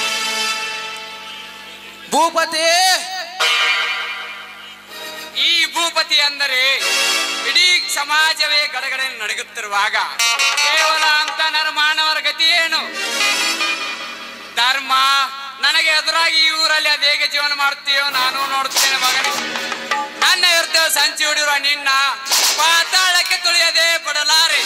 ಭೂಪತಿ ಈ ಭೂಪತಿ ಅಂದರೆ ಇಡೀ ಸಮಾಜವೇ ಗಡಗಡೆ ನಡಗುತ್ತಿರುವಾಗ ಕೇವಲ ಅಂತ ನರ ಮಾನವರ ಗತಿ ಏನು ಧರ್ಮ ನನಗೆ ಎದುರಾಗಿ ಈ ಊರಲ್ಲಿ ಅದು ಹೇಗೆ ಜೀವನ ಮಾಡ್ತೀಯೋ ನಾನು ನೋಡುತ್ತೇನೆ ಮಗನೇ ನನ್ನ ವಿರುದ್ಧ ಸಂಚು ಹಿಡಿರುವ ನಿನ್ನ ಪಾತಾಳಕ್ಕೆ ತುಳಿಯದೆ ಬಿಡಲಾರೆ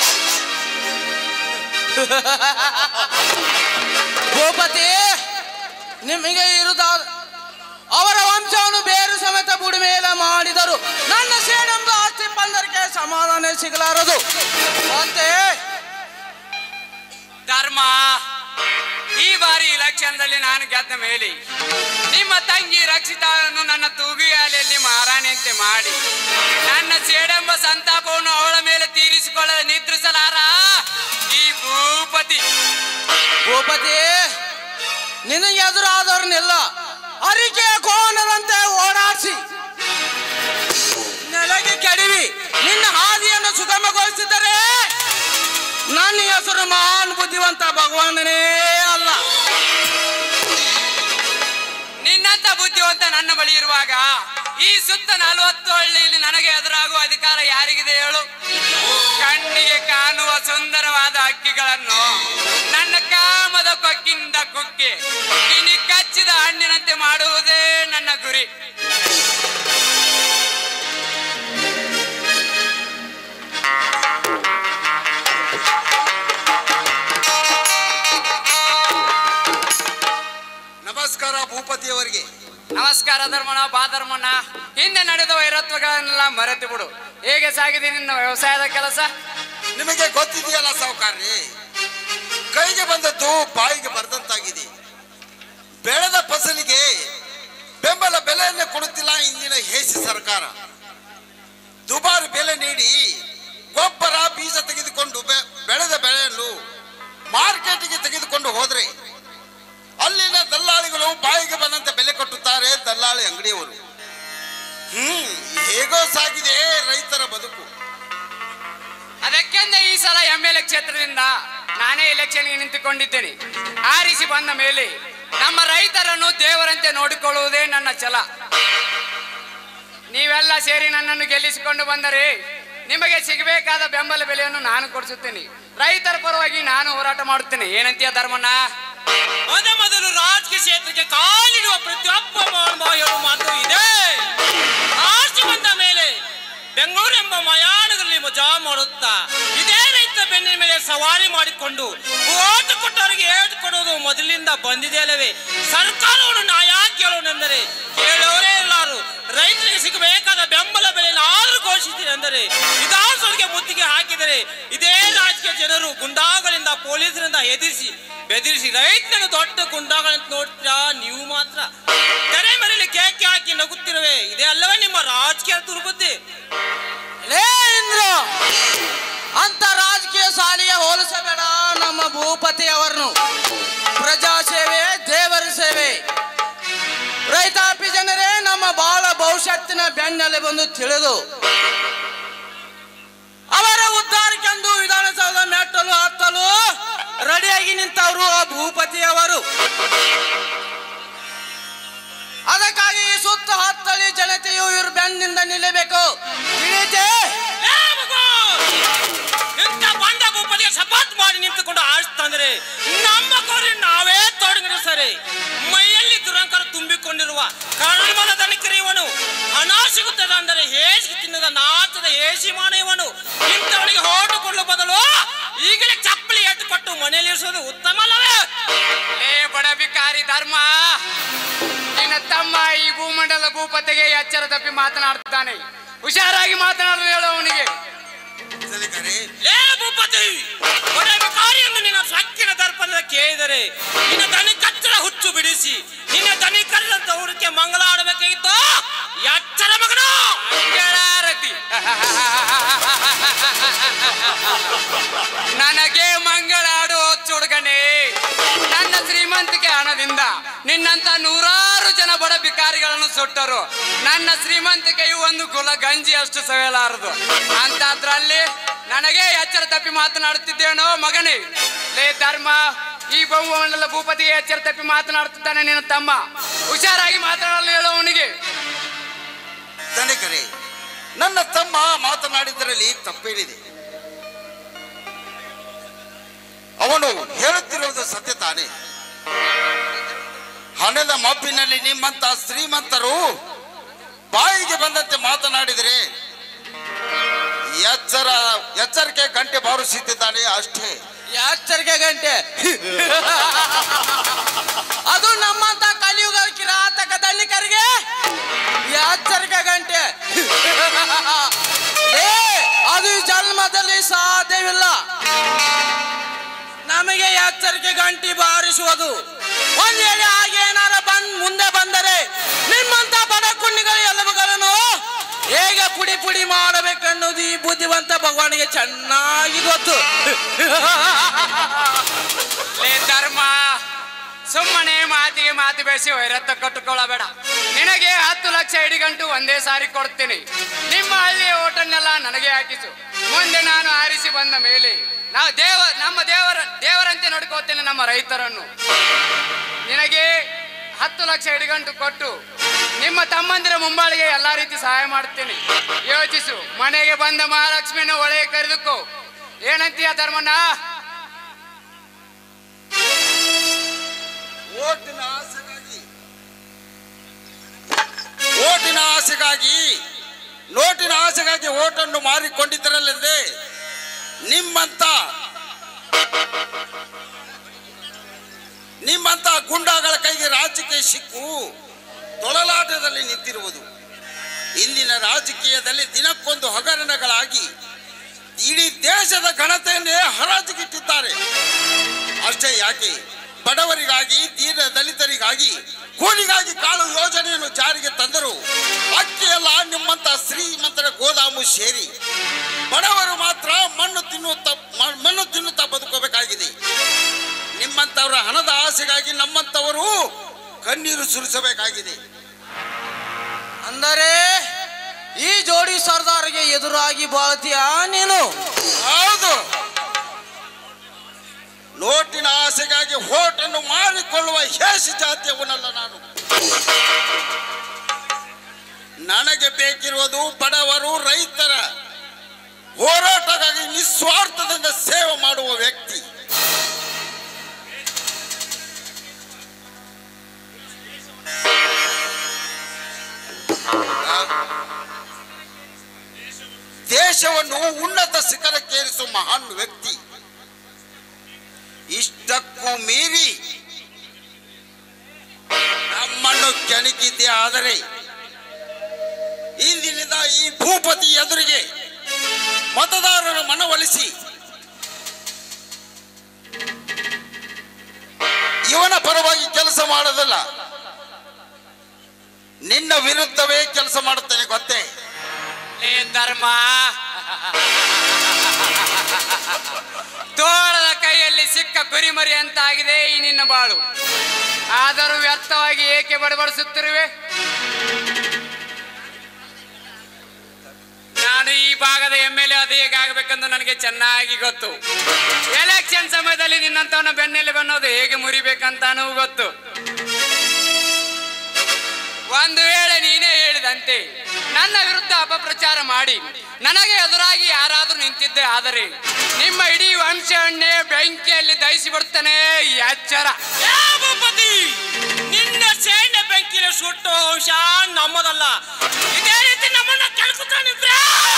ಭೂಪತಿ ನಿಮಗೆ ಇರುದ ಅವರ ವಂಶವನ್ನು ಬೇರು ಸಮೇತ ಬುಡಿಮೇಲ ಮಾಡಿದರು ನನ್ನ ಸೇಡಂಬ ಆಸ್ತಿ ಬಂದರಿಗೆ ಸಮಾಧಾನ ಸಿಗಲಾರದು ಮತ್ತೆ ಧರ್ಮ ಈ ಬಾರಿ ಇಲೆಕ್ಷನ್ದಲ್ಲಿ ನಾನು ಗೆದ್ದ ಮೇಲೆ ನಿಮ್ಮ ತಂಗಿ ರಕ್ಷಿತಾಳನ್ನು ನನ್ನ ತೂಗುಯಾಲೆಯಲ್ಲಿ ಮಾರಾಣಿಯಂತೆ ಮಾಡಿ ನನ್ನ ಸೇಡೆಂಬ ಸಂತಾಪವನ್ನು ಅವಳ ಮೇಲೆ ತೀರಿಸಿಕೊಳ್ಳಲು ನಿದ್ರಿಸಲಾರ ಈ ಭೂಪತಿ ಭೂಪತಿ ನಿನಗೆ ಎದುರಾದವ್ರನ್ನೆಲ್ಲ ಅರಿಕೆಯ ಕೋಣದಂತೆ ಓಡಾಡಿಸಿ ನೆಲಗೆ ಕೆಡವಿ ನಿನ್ನ ಹಾದಿಯನ್ನು ಸುಗಮಗೊಳಿಸಿದರೆ ನನ್ನ ಹೆಸರು ಮಹಾನ್ ಬುದ್ಧಿವಂತ ಭಗವಾನನೇ ಅಲ್ಲ ನಿನ್ನಂತ ಬುದ್ಧಿವಂತ ನನ್ನ ಬಳಿ ಇರುವಾಗ ಈ ಸುತ್ತ ನಲವತ್ತು ಹಳ್ಳಿಯಲ್ಲಿ ನನಗೆ ಎದುರಾಗುವ ಅಧಿಕಾರ ಯಾರಿಗಿದೆ ಹೇಳು ಕಣ್ಣಿಗೆ ಕಾಣುವ ಸುಂದರವಾದ ಹಕ್ಕಿಗಳನ್ನು ನನ್ನ ಕಾಮದ ಕೊಕ್ಕಿಂದ ಕುಕ್ಕಿ ಕಿನಿ ಕಚ್ಚಿದ ಹಣ್ಣಿನಂತೆ ಮಾಡುವುದೇ ನನ್ನ ಗುರಿ ನಮಸ್ಕಾರ ಭೂಪತಿಯವರಿಗೆ ನಮಸ್ಕಾರ ಧರ್ಮಣ್ಣ ಬಾ ಧರ್ಮಣ್ಣ ಹಿಂದೆ ನಡೆದ ವೈರತ್ವಗಳನ್ನೆಲ್ಲ ಮರೆತು ಬಿಡು ಹೇಗೆ ಸಾಗಿದೆ ನಿನ್ನ ವ್ಯವಸಾಯದ ಕೆಲಸ ನಿಮಗೆ ಗೊತ್ತಿದೆಯಲ್ಲ ಸಾವುಕಾರ್ರಿ ಕೈಗೆ ಬಂದದ್ದು ಬಾಯಿಗೆ ಬರೆದಂತಾಗಿದೆ ಬೆಳೆದ ಫಸಲಿಗೆ ಬೆಂಬಲ ಬೆಲೆಯನ್ನೇ ಕೊಡುತ್ತಿಲ್ಲ ಇಂದಿನ ಹೇಸಿ ಸರ್ಕಾರ ದುಬಾರಿ ಬೆಲೆ ನೀಡಿ ಗೊಬ್ಬರ ಬೀಜ ತೆಗೆದುಕೊಂಡು ಬೆ- ಬೆಳೆದ ಬೆಳೆಯನ್ನು ಮಾರ್ಕೆಟಿಗೆ ತೆಗೆದುಕೊಂಡು ಹೋದ್ರೆ ಅಲ್ಲಿನ ದಲ್ಲಾಳಿಗಳು ಬಾಯಿಗೆ ಬಂದಂತೆ ಬೆಲೆ ಕಟ್ಟುತ್ತಾರೆ ದಲ್ಲಾಳಿ ಅಂಗಡಿಯವರು ಹ್ಮ್ ಹೇಗೋ ಸಾಗಿದೆ ರೈತರ ಬದುಕು ಅದಕ್ಕೆಂದೇ ಈ ಸಲ ಎಂ ಎಲ್ ಎ ಕ್ಷೇತ್ರದಿಂದ ನಾನೇ ಎಲೆಕ್ಷನ್ಗೆ ನಿಂತುಕೊಂಡಿದ್ದೇನೆ ಆರಿಸಿ ಬಂದ ಮೇಲೆ ನಮ್ಮ ರೈತರನ್ನು ದೇವರಂತೆ ನೋಡಿಕೊಳ್ಳುವುದೇ ನನ್ನ ಛಲ ನೀವೆಲ್ಲ ಸೇರಿ ನನ್ನನ್ನು ಗೆಲ್ಲಿಸಿಕೊಂಡು ಬಂದರೆ ನಿಮಗೆ ಸಿಗಬೇಕಾದ ಬೆಂಬಲ ಬೆಲೆಯನ್ನು ನಾನು ಕೊಡಿಸುತ್ತೇನೆ ರೈತರ ಪರವಾಗಿ ನಾನು ಹೋರಾಟ ಮಾಡುತ್ತೇನೆ ಏನಂತೀಯ ಧರ್ಮಣ್ಣ ಮೊದ ಮೊದಲು ರಾಜಕೀಯ ಕ್ಷೇತ್ರಕ್ಕೆ ಕಾಲಿಡುವ ಪ್ರತಿಯೊಬ್ಬ ಮಾನವ ಹೇಳುವ ಮಾತು ಇದೆ ಆಸ್ತಿ ಬಂದ ಮೇಲೆ ಬೆಂಗಳೂರು ಎಂಬ ಮಯಾನದಲ್ಲಿ ಮಜಾ ಮಾಡುತ್ತಾ ಇದೇ ರೈತ ಬೆನ್ನಿನ ಮೇಲೆ ಸವಾರಿ ಮಾಡಿಕೊಂಡು ಓಟು ಕೊಟ್ಟವರಿಗೆ ಏಟು ಕೊಡುವುದು ಮೊದಲಿಂದ ಬಂದಿದೆ ಅಲ್ಲವೇ ಸರ್ಕಾರವನ್ನು ನಾ ಯಾಕೆ ಕೇಳೋಣೆಂದರೆ ಕೇಳೋರೇ ಇಲ್ಲಾರು ರೈತರಿಗೆ ಸಿಗಬೇಕಾದ ಬೆಂಬಲ ಬೆಲೆ ಆರು ಘೋಷಿಸಿದೆ ಅಂದರೆ ವಿಧಾನಸೌಧಕ್ಕೆ ಮುತ್ತಿಗೆ ಹಾಕಿದರೆ ಇದೇ ರಾಜಕೀಯ ಜನರು ಗುಂಡಾಗಳಿಂದ ಪೊಲೀಸರಿಂದ ಎದುರಿಸಿ ಬೆದರಿಸಿ ರೈತನ ದೊಡ್ಡ ಗುಂಡಾಗಳಂತ ನೋಡ್ತೀರಾ ನೀವು ಮಾತ್ರ ತೆರೆ ಮನೆಯಲ್ಲಿ ಕೇಕೆ ಹಾಕಿ ನಗುತ್ತಿರುವೆ ಇದೇ ಅಲ್ಲವೇ ನಿಮ್ಮ ರಾಜಕೀಯ ದುರ್ಬುದ್ಧಿ ಲೇ ಇಂದ್ರ ಅಂತ ರಾಜಕೀಯ ಸಾಲಿಯ ಹೋಲಿಸಬೇಡ ನಮ್ಮ ಭೂಪತಿ ಅವರನ್ನು ಪ್ರಜಾ ಸೇವೆ ದೇವರ ಸೇವೆ ರೈತಾಪಿ ಜನರೇ ನಮ್ಮ ಬಾಳ ಭವಿಷ್ಯತ್ತಿನ ಬೆನ್ನೆಲೆ ಬಂದು ತಿಳಿದು ಅವರ ಉದ್ಧಾರಕ್ಕೆಂದು ವಿಧಾನಸೌಧ ಮೆಟ್ಟಲು ಹತ್ತಲು ರೆಡಿಯಾಗಿ ನಿಂತವರು ಆ ಭೂಪತಿ ಅವರು ಅದಕ್ಕಾಗಿ ಈ ಸುತ್ತ ಹತ್ತಳಿ ಜನತೆಯು ಇವ್ರ ಬೆನ್ನಿಂದ ನಿಲ್ಲಬೇಕು ತಿಳಿತೆ ಲೇ ಮಗು! ಇಂಥ ಬಂಡ ಭೂಪತಿಗೆ ಸಪೋರ್ಟ್ ಮಾಡಿ ನಿಂತುಕೊಂಡು ಆಡಿಸ್ತಂದ್ರೆ ನಮ್ಮ ಕೋರಿ ನಾವೇ ತೊಡಗಿನ ಸರಿ ಮೈಯಲ್ಲಿ ದುರಂಕಾರ ತುಂಬಿಕೊಂಡಿರುವ ಕರ್ಮದ ದಣಿಕರಿ ಇವನು ಹಣ ಸಿಗುತ್ತದೆ ಅಂದರೆ ಹೇಸಿಗೆ ತಿನ್ನದ ನಾಚದ ಹೇಸಿ ಮಾಡ ಇವನು ಇಂಥವನಿಗೆ ಹೋಟು ಕೊಡಲು ಬದಲು ಈಗಲೇ ಚಪ್ಪಲಿ ಎಟ್ಟು ಕೊಟ್ಟು ಮನೆಯಲ್ಲಿ ಇರಿಸೋದು ಉತ್ತಮ ಅಲ್ಲವೇ ಏ ಬಡ ಬಿಕಾರಿ ಧರ್ಮ ನಿನ್ನ ತಮ್ಮ ಈ ಭೂಮಂಡಲ ಭೂಪತಿಗೆ ಎಚ್ಚರ ತಪ್ಪಿ ಮಾತನಾಡುತ್ತಾನೆ ಹುಷಾರಾಗಿ ಮಾತನಾಡಲು ಹೇಳು ಅವನಿಗೆ ಸಲಿಕರೆ ಲೇ ಭೂಪತಿ ಒಡೆಯ ಕಾರ್ಯವನ್ನು ನಿನ್ನ ಸಕ್ಕಿನ ದರ್ಪಣದ ಕೇಳಿದರೆ ನಿನ್ನ ದನಿ ಕಚ್ಚರ ಹುಚ್ಚು ಬಿಡಿಸಿ ನಿನ್ನ ದನಿ ಕರೆದ ದೌರಕ್ಕೆ ಮಂಗಳ ಆಡಬೇಕಾಗಿತ್ತು ಎಚ್ಚರ ಮಗನು ಮಂಗಳಾರತಿ ನನಗೆ ಮಂಗಳಾಡು ಹುಡುಗನೇ ನನ್ನ ಶ್ರೀಮಂತಿಕೆ ಹಣದಿಂದ ನಿನ್ನಂತ ನೂರಾರು ಜನ ಬಡ ಬಿಕಾರಿ ಅಧಿಕಾರಿಗಳನ್ನು ಸುಟ್ಟರು ನನ್ನ ಶ್ರೀಮಂತಿಕೆಯು ಒಂದು ಕುಲ ಗಂಜಿ ಅಷ್ಟು ಸವೆಯಲಾರದು ಅಂತದ್ರಲ್ಲಿ ನನಗೆ ಎಚ್ಚರ ತಪ್ಪಿ ಮಾತನಾಡುತ್ತಿದ್ದೇನೋ ಮಗನೇ ಲೇ ಧರ್ಮ ಈ ಬಹುಮಂಡಲ ಭೂಪತಿಗೆ ಎಚ್ಚರ ತಪ್ಪಿ ಮಾತನಾಡುತ್ತಿದ್ದಾನೆ ನಿನ್ನ ತಮ್ಮ ಹುಷಾರಾಗಿ ಮಾತನಾಡಲು ಹೇಳುವವನಿಗೆ ಧನಿಕರೇ ನನ್ನ ತಮ್ಮ ಮಾತನಾಡಿದ್ದರಲ್ಲಿ ತಪ್ಪೇನಿದೆ ಅವನು ಹೇಳುತ್ತಿರುವುದು ಸತ್ಯ ತಾನೇ ಹಣದ ಮಬ್ಬಿನಲ್ಲಿ ನಿಮ್ಮಂತ ಶ್ರೀಮಂತರು ಬಾಯಿಗೆ ಬಂದಂತೆ ಮಾತನಾಡಿದರೆ ಎಚ್ಚರ ಎಚ್ಚರಿಕೆ ಗಂಟೆ ಬಾರಿಸುತ್ತಿದ್ದಾನೆ ಅಷ್ಟೇ ಎಚ್ಚರಿಕೆ ಗಂಟೆ ಅದು ನಮ್ಮಂತ ಕಲಿಯುಗ ಕಿರಾತಕ ಧನಿಕರಿಗೆ ಎಚ್ಚರಿಕೆ ಗಂಟೆ ಏ ಅದು ಈ ಜನ್ಮದಲ್ಲಿ ಸಾಧ್ಯವಿಲ್ಲ ನಮಗೆ ಎಚ್ಚರಿಕೆ ಗಂಟಿ ಬಾರಿಸುವುದು ಒಂದ್ ವೇಳೆ ಹಾಗೆ ಏನಾರ ಬಂದ್ ಮುಂದೆ ಬಂದರೆ ನಿಮ್ಮಂತ ಬಡ ಕುಂಡಿಗಳ ಎಲ್ಲವುಗಳನ್ನು ಹೇಗೆ ಪುಡಿ ಪುಡಿ ಮಾಡಬೇಕನ್ನೋದು ಈ ಬುದ್ಧಿವಂತ ಭಗವಾನಿಗೆ ಚೆನ್ನಾಗಿ ಗೊತ್ತು ಲೇ ಧರ್ಮ ಸುಮ್ಮನೆ ಮಾತಿಗೆ ಮಾತು ಬೇಸಿ ವೈರತ್ವ ಕಟ್ಟುಕೊಳ್ಳಬೇಡ ನಿನಗೆ ಹತ್ತು ಲಕ್ಷ ಇಡಿಗಂಟು ಒಂದೇ ಸಾರಿ ಕೊಡ್ತೀನಿ ನಿಮ್ಮ ಹಳ್ಳಿಯ ಓಟನ್ನೆಲ್ಲ ನನಗೆ ಹಾಕಿಸು ಮುಂದೆ ನಾನು ಆರಿಸಿ ಬಂದ ಮೇಲೆ ನಾವು ದೇವ ನಮ್ಮ ದೇವರ ದೇವರಂತೆ ನೋಡ್ಕೋತೇನೆ ನಮ್ಮ ರೈತರನ್ನು ನಿನಗೆ ಹತ್ತು ಲಕ್ಷ ಇಡಿಗಂಟು ಕೊಟ್ಟು ನಿಮ್ಮ ತಮ್ಮಂದಿರ ಮುಂಬಾಳಿಗೆ ಎಲ್ಲಾ ರೀತಿ ಸಹಾಯ ಮಾಡ್ತೀನಿ ಯೋಚಿಸು ಮನೆಗೆ ಬಂದ ಮಹಾಲಕ್ಷ್ಮಿಯನ್ನು ಒಳಗೆ ಕರೆದುಕೋ ಏನಂತೀಯ ಧರ್ಮಣ್ಣ ಓಟಿನ ಆಸೆಗಾಗಿ ಓಟಿನ ಆಸೆಗಾಗಿ ನೋಟಿನ ಆಸೆಗಾಗಿ ಓಟನ್ನು ಮಾರಿಕೊಂಡಿದ್ದರಲ್ಲದೆ ನಿಮ್ಮಂತ ನಿಮ್ಮಂತ ಗುಂಡಾಗಳ ಕೈಗೆ ರಾಜಕೀಯ ಸಿಕ್ಕು ತೊಳಲಾಟದಲ್ಲಿ ನಿಂತಿರುವುದು ಇಂದಿನ ರಾಜಕೀಯದಲ್ಲಿ ದಿನಕ್ಕೊಂದು ಹಗರಣಗಳಾಗಿ ಇಡೀ ದೇಶದ ಘನತೆಯನ್ನೇ ಹರಾಜಿಗಿಟ್ಟಿದ್ದಾರೆ ಅಷ್ಟೇ ಯಾಕೆ ಬಡವರಿಗಾಗಿ ದೀನ ದಲಿತರಿಗಾಗಿ ಕೂಲಿಗಾಗಿ ಕಾಳು ಯೋಜನೆಯನ್ನು ಜಾರಿಗೆ ತಂದರು ಅಕ್ಕಿಯೆಲ್ಲ ನಿಮ್ಮಂತ ಶ್ರೀಮಂತರ ಗೋದಾಮು ಸೇರಿ ಬಡವರು ಮಾತ್ರ ಮಣ್ಣು ತಿನ್ನುತ್ತಾ ಮ- ಮಣ್ಣು ತಿನ್ನುತ್ತಾ ಬದುಕಬೇಕಾಗಿದೆ ನಿಮ್ಮಂತವರ ಹಣದ ಆಸೆಗಾಗಿ ನಮ್ಮಂತವರು ಕಣ್ಣೀರು ಸುರಿಸಬೇಕಾಗಿದೆ ಅಂದರೆ ಈ ಜೋಡಿ ಸರ್ದಾರಿಗೆ ಎದುರಾಗಿ ಬಾಳ್ತೀಯ ನೀನು ಹೌದು ನೋಟಿನ ಆಸೆಗಾಗಿ ಹೋಟನ್ನು ಮಾರಿಕೊಳ್ಳುವ ಹೇಸಿ ಜಾತಿಯವನಲ್ಲ ನಾನು ನನಗೆ ಬೇಕಿರುವುದು ಬಡವರು ರೈತರ ಹೋರಾಟಕ್ಕಾಗಿ ನಿಸ್ವಾರ್ಥದಿಂದ ಸೇವೆ ಮಾಡುವ ವ್ಯಕ್ತಿ ದೇಶವನ್ನು ಉನ್ನತ ಶಿಖರಕ್ಕೇರಿಸುವ ಮಹಾನ್ ವ್ಯಕ್ತಿ ಇಷ್ಟಕ್ಕೂ ಮೀರಿ ನಮ್ಮನ್ನು ಕೆಣಕಿದ್ದೆ ಆದರೆ ಇಂದಿನಿಂದ ಈ ಭೂಪತಿ ಎದುರಿಗೆ ಮತದಾರರ ಮನವೊಲಿಸಿ ಇವನ ಪರವಾಗಿ ಕೆಲಸ ಮಾಡೋದಲ್ಲ ನಿನ್ನ ವಿರುದ್ಧವೇ ಕೆಲಸ ಮಾಡುತ್ತೇನೆ ಗೊತ್ತೇ ಲೇ ಧರ್ಮ ತೋಳದ ಕೈಯಲ್ಲಿ ಸಿಕ್ಕ ಕುರಿಮರಿ ಅಂತಾಗಿದೆ ಈ ನಿನ್ನ ಬಾಳು ಆದರೂ ವ್ಯರ್ಥವಾಗಿ ಏಕೆ ಬಡಬಡಿಸುತ್ತಿರುವೆ ನಾನು ಈ ಭಾಗದ ಎಮ್ ಎಲ್ ಎ ಅದು ಹೇಗಾಗಬೇಕೆಂದು ನನಗೆ ಚೆನ್ನಾಗಿ ಗೊತ್ತು ಎಲೆಕ್ಷನ್ ಸಮಯದಲ್ಲಿ ನಿನ್ನಂತವನ ಬೆನ್ನೆಲೆ ಬನ್ನೋದು ಹೇಗೆ ಮುರಿಬೇಕಂತಾನೂ ಗೊತ್ತು ಒಂದು ವೇಳೆ ನೀನೇ ಹೇಳಿದಂತೆ ನನ್ನ ವಿರುದ್ಧ ಅಪಪ್ರಚಾರ ಮಾಡಿ ನನಗೆ ಎದುರಾಗಿ ಯಾರಾದ್ರೂ ನಿಂತಿದ್ದೆ ಆದರೆ ನಿಮ್ಮ ಇಡೀ ವಂಶವನ್ನೇ ಬೆಂಕಿಯಲ್ಲಿ ದಹಿಸಿ ಬಿಡ್ತಾನೆ ಈ ಎಚ್ಚರ ಏ ಭೂಪತಿ ನಿನ್ನ ಸೈನ್ಯ ಬೆಂಕಿನ ಸುಟ್ಟು ವಂಶ ನಮ್ಮದಲ್ಲ ಇದೇ ರೀತಿ ನಮ್ಮನ್ನ ಕೆಣಕುತ್ತಾನಿದ್ರೆ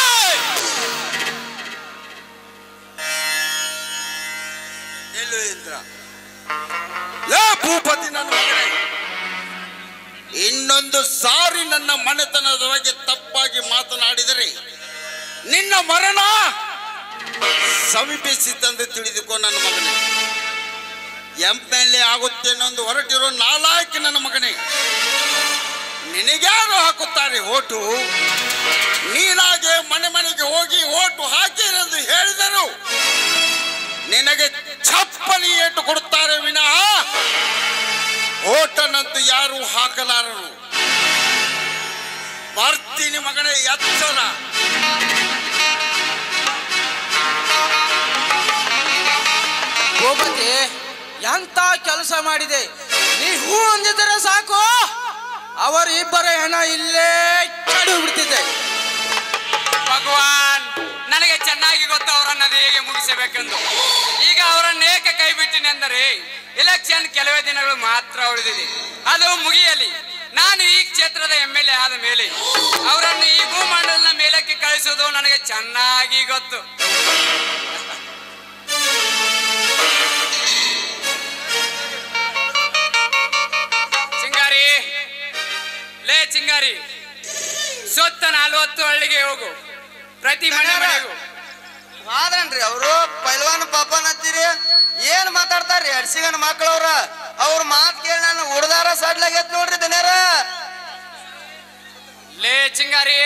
ನಿಲ್ಲು ಇಂದ್ರ ಲೇ ಭೂಪತಿ ನನ್ನ ಮಗನೇ ಇನ್ನೊಂದು ಸಾರಿ ನನ್ನ ಮನೆತನದ ಬಗ್ಗೆ ತಪ್ಪಾಗಿ ಮಾತನಾಡಿದರೆ ನಿನ್ನ ಮರಣ ಸಮೀಪಿಸಿದ್ದಂದು ತಿಳಿದುಕೋ ನನ್ನ ಮಗನೇ ಎಂ ಎಲ್ ಎ ಆಗುತ್ತೇನೊಂದು ಹೊರಟಿರೋ ನಾಲಾಯಕ ನನ್ನ ಮಗನೇ ನಿನಗ್ಯಾರು ಹಾಕುತ್ತಾರೆ ಓಟು ನೀನಾಗೆ ಮನೆ ಮನೆಗೆ ಹೋಗಿ ಓಟು ಹಾಕಿರೆಂದು ಹೇಳಿದರು ನಿನಗೆ ಚಪ್ಪಲಿ ಏಟು ಕೊಡುತ್ತಾರೆ ವಿನಃ ಓಟನಂತೂ ಯಾರು ಹಾಕಲಾರರು ಬರ್ತೀನಿ ಮಗನೇ ಎಚ್ಚರ ಗೋಪತಿ ಎಂತ ಕೆಲಸ ಮಾಡಿದೆ ನೀ ಹೂ ಅಂದಿದ್ರೆ ಸಾಕು ಅವರ ಇಬ್ಬರ ಹೆಣ ಇಲ್ಲೇ ಚಡು ಬಿಡ್ತಿದ್ದೆ ಭಗವಾನ್ ನನಗೆ ಚೆನ್ನಾಗಿ ಗೊತ್ತು ಅವರನ್ನ ಅದು ಹೇಗೆ ಮುಗಿಸಬೇಕೆಂದು ಈಗ ಅವರನ್ನ ಏಕೆ ಕೈ ಬಿಟ್ಟಿನೆಂದರೆ ಎಲೆಕ್ಷನ್ ಕೆಲವೇ ದಿನಗಳು ಮಾತ್ರ ಉಳಿದಿದೆ ಅದು ಮುಗಿಯಲಿ ನಾನು ಈ ಕ್ಷೇತ್ರದ ಎಂ ಎಲ್ ಎ ಆದ ಮೇಲೆ ಅವರನ್ನು ಈ ಭೂಮಂಡಲನ ಮೇಲಕ್ಕೆ ಕಳಿಸುವುದು ನನಗೆ ಚೆನ್ನಾಗಿ ಗೊತ್ತು ಚಿಂಗಾರಿ ಲೇ ಚಿಂಗಾರಿ ಸೊತ್ತ ನಲ್ವತ್ತು ಹಳ್ಳಿಗೆ ಹೋಗು ಪ್ರತಿ ಮನೆ ಮನೆಗೂ ಆದ್ರನ್ರಿ ಅವರು ಪೈಲ್ವಾನ್ ಪಾಪನ್ ಹತ್ತೀರಿ ಏನ್ ಮಾತಾಡ್ತಾರ್ರಿ ಅಡ್ಸಿಗನ್ ಮಕ್ಳವ್ರ ಅವ್ರ ಮಾತ್ ಕೇಳಿ ನಾನು ಉಡ್ದಾರ ಸಡ್ಲಾಗೈತ್ ನೋಡ್ರಿ ದನ್ಯಾರ ಲೇ ಚಿಂಗಾರಿ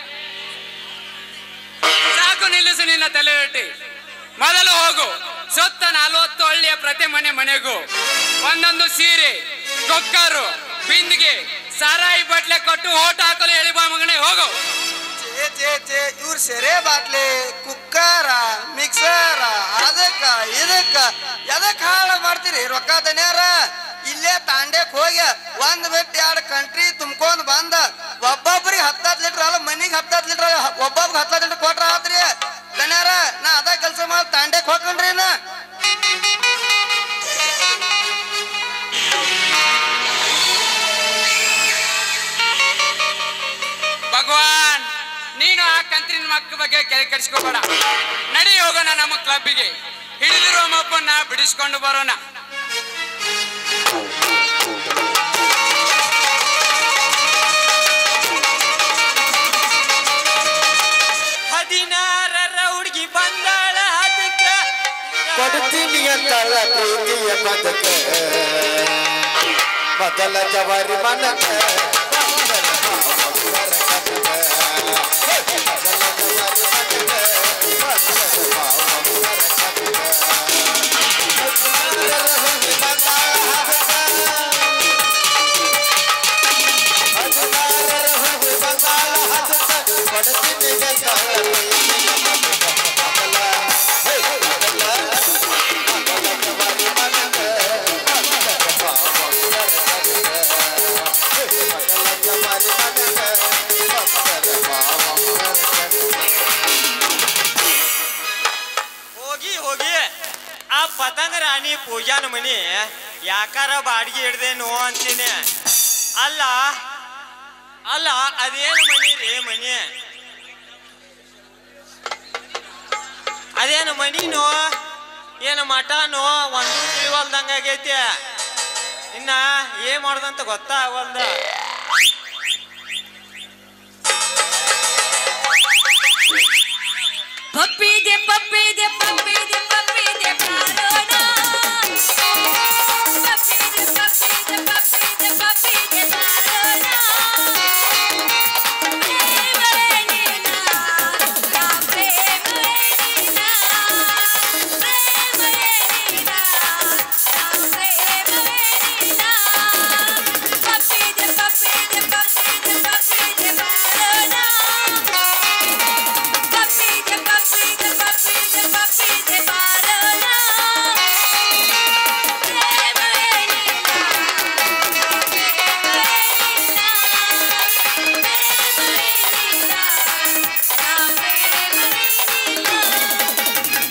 ಸಾಕು ನಿಲ್ಲಿಸು ನಿನ್ನ ತಲೆರೊಟ್ಟಿ ಮೊದಲು ಹೋಗು ಸೊತ್ತ ನಲ್ವತ್ತು ಹಳ್ಳಿಯ ಪ್ರತಿ ಮನೆ ಮನೆಗೂ ಒಂದೊಂದು ಸೀರೆ ಕೊಕ್ಕರು ಬಿಂದಿಗೆ ಸಾರಾಯಿ ಬಟ್ಲೆ ಕೊಟ್ಟು ಓಟ್ ಹಾಕಲು ಹೇಳಿ ಬಾ ಮಗನೇ ಹೋಗು ಚೇ ಚೇ ಚೇ ಇವ್ರ ಸೆರೆ ಬಾಟ್ಲಿ ಕುಕ್ಕರ ಮಿಕ್ಸರ ಅದಕ್ಕ ಇದಕ್ಕ ಎದಕ್ ಹಾಳ ಮಾಡ್ತೀರಿ ರೊಕ್ಕ ದನ್ಯಾರ ಇಲ್ಲೇ ತಾಂಡೆಕ್ ಹೋಗಿ ಒಂದ್ ಬಿಟ್ಟು ಎರಡು ಕಂಟ್ರಿ ತುಂಬ್ಕೊಂಡ್ ಬಂದ ಒಬ್ಬೊಬ್ರಿಗೆ ಹತ್ತತ್ತು ಲೀಟರ್ ಅಲ್ಲ ಮನಿಗೆ ಹತ್ತತ್ತು ಲೀಟರ್ ಒಬ್ಬೊಬ್ರಿಗೆ ಹತ್ತತ್ತು ಲೀಟರ್ ಕೊಟ್ರ ಆತ್ರಿ ದನ್ಯಾರ ನಾ ಅದ ಕೆಲಸ ಮಾಡಿ ತಾಂಡೆಕ್ ಹೋಗ್ಕಂಡ್ರಿ ನಾ ಭಗವಾನ್ ನೀನು ಆ ಕಂತ್ರಿನ ಮಕ್ಕ ಬಗ್ಗೆ ಕೆರೆ ಕಡಿಸ್ಕೋಬೇಡ ನಡಿ ಹೋಗೋಣ ನಮ್ಮ ಕ್ಲಬ್ಬಿಗೆ ಹಿಡಿದಿರೋ ಮಬ್ಬನ್ನ ಬಿಡಿಸ್ಕೊಂಡು ಬರೋಣ ಹದಿನಾರರ ಹುಡುಗಿ ಬಂದಾಳ ಅದಕ್ಕೆ ಕೊಡ್ತೀನಿ ಅಂತಳ ಪ್ರೀತಿಯ ಪದಕ ಮೊದಲ ಜವಾರಿ ಮನಕ ಕೊಡ್ತೀನಿ ಅಂತಳ ಪ್ರೀತಿಯ ಹೋಗಿ ಹೋಗಿ ಆ ಪತಂಗ ರಾಣಿ ಪೂಜಾನ ಮನಿ ಯಾಕಾರ ಬಾಡಿಗೆ ಹಿಡ್ದೇನು ಅಂತೀನಿ ಅಲ್ಲ ಅಲ್ಲ ಅದೇನು ಮನಿ ರೀ ಮನಿ ಅದೇನು ಮನಿನೋ ಏನು ಮಠನೋ ಒಂದು ತಿಳಿವಲ್ದಂಗಾಗೈತಿ ಇನ್ನ ಏನ್ ಮಾಡೋದಂತ ಗೊತ್ತಾಗವಲ್ದ ಪಪ್ಪಿದೆ ಪಪ್ಪಿದೆ ಪಪ್ಪಿದೆ ಪಪ್ಪಿದೆ ಬಾರೋಣ ಪಪ್ಪಿದೆ ಪಪ್ಪಿದೆ ಪಪ್ಪಿದೆ ಪಪ್ಪಿದೆ ಬಾರೋಣ ಪ್ರೇಮವೇ ನೀನಾ ನಾ ಪ್ರೇಮವೇ ನೀನಾ ಪ್ರೇಮವೇ ನೀನಾ ನಾ ಪ್ರೇಮವೇ ನೀನಾ ಪಪ್ಪಿದೆ ಪಪ್ಪಿದೆ ಪಪ್ಪಿದೆ ಪಪ್ಪಿದೆ ಬಾರೋಣ ಪಪ್ಪಿದೆ ಪಪ್ಪಿದೆ ಪಪ್ಪಿದೆ ಪಪ್ಪಿದೆ ಬಾರೋಣ ಪ್ರೇಮವೇ ನೀನಾ ಪ್ರೇಮವೇ ನೀನಾ ಪ್ರೇಮವೇ ನೀನಾ ನಾ ಪ್ರೇಮವೇ ನೀನಾ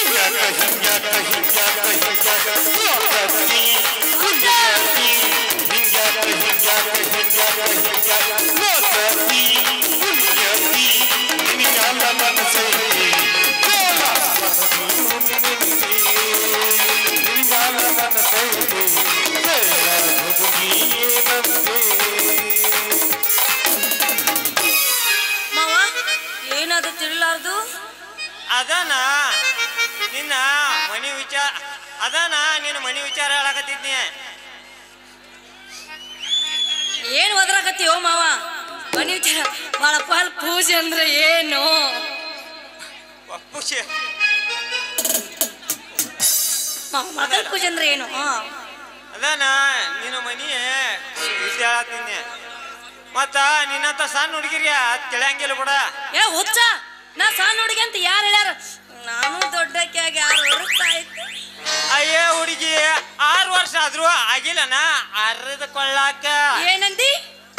ಮಾವ ಏನಾದ್ರು ತಿಳಲಾರ್ದು ಅದಾನ ನಿನ್ನ ಮನಿ ವಿಚಾರ ಅದಾನ ನಿನ್ನ ಮನಿ ವಿಚಾರ ಹೇಳಕತ್ತಿದ್ನಿ ಏನು ಒದರಾಕತ್ತೀವೋ ಮಾವ ಮನೆ ವಿಚಾರ ಮಾಡಪ್ಪ ಅಲ್ಲಿ ಪೂಜೆ ಅಂದ್ರೆ ಏನು ಖುಷಿ ಮಾವ ಮಗಳ ಪೂಜೆ ಅಂದ್ರೆ ಏನು ಹಾ ಅದಾನ ನಿನ್ನ ಮನಿ ವಿಚಾರ ಹೇಳತ್ತೀನಿ ಮತ್ತ ನಿನ್ನಂತ ಸಣ್ಣ ಹುಡುಗಿರಿ ತಿಳಿಯಂಗಿಲ್ಲ ಬಿಡ ಏ ಹುಚ್ಚ ನಾ ಸಣ್ಣ ಹುಡುಗಿ ಅಂತ ಯಾರು ಹೇಳ್ಯಾರ ನಾನು ದೊಡ್ಡಕ್ಕೆ ಆಗಿ ಯಾರು ಹೊರಗ್ತಾ ಇದ್ದೆ ಅಯ್ಯೇ ಹುಡುಗಿ ಆರು ವರ್ಷ ಆದ್ರೂ ಆಗಿಲ್ಲನ ಅರ್ಧಕೊಳ್ಳಾಕ ಏನಂದಿ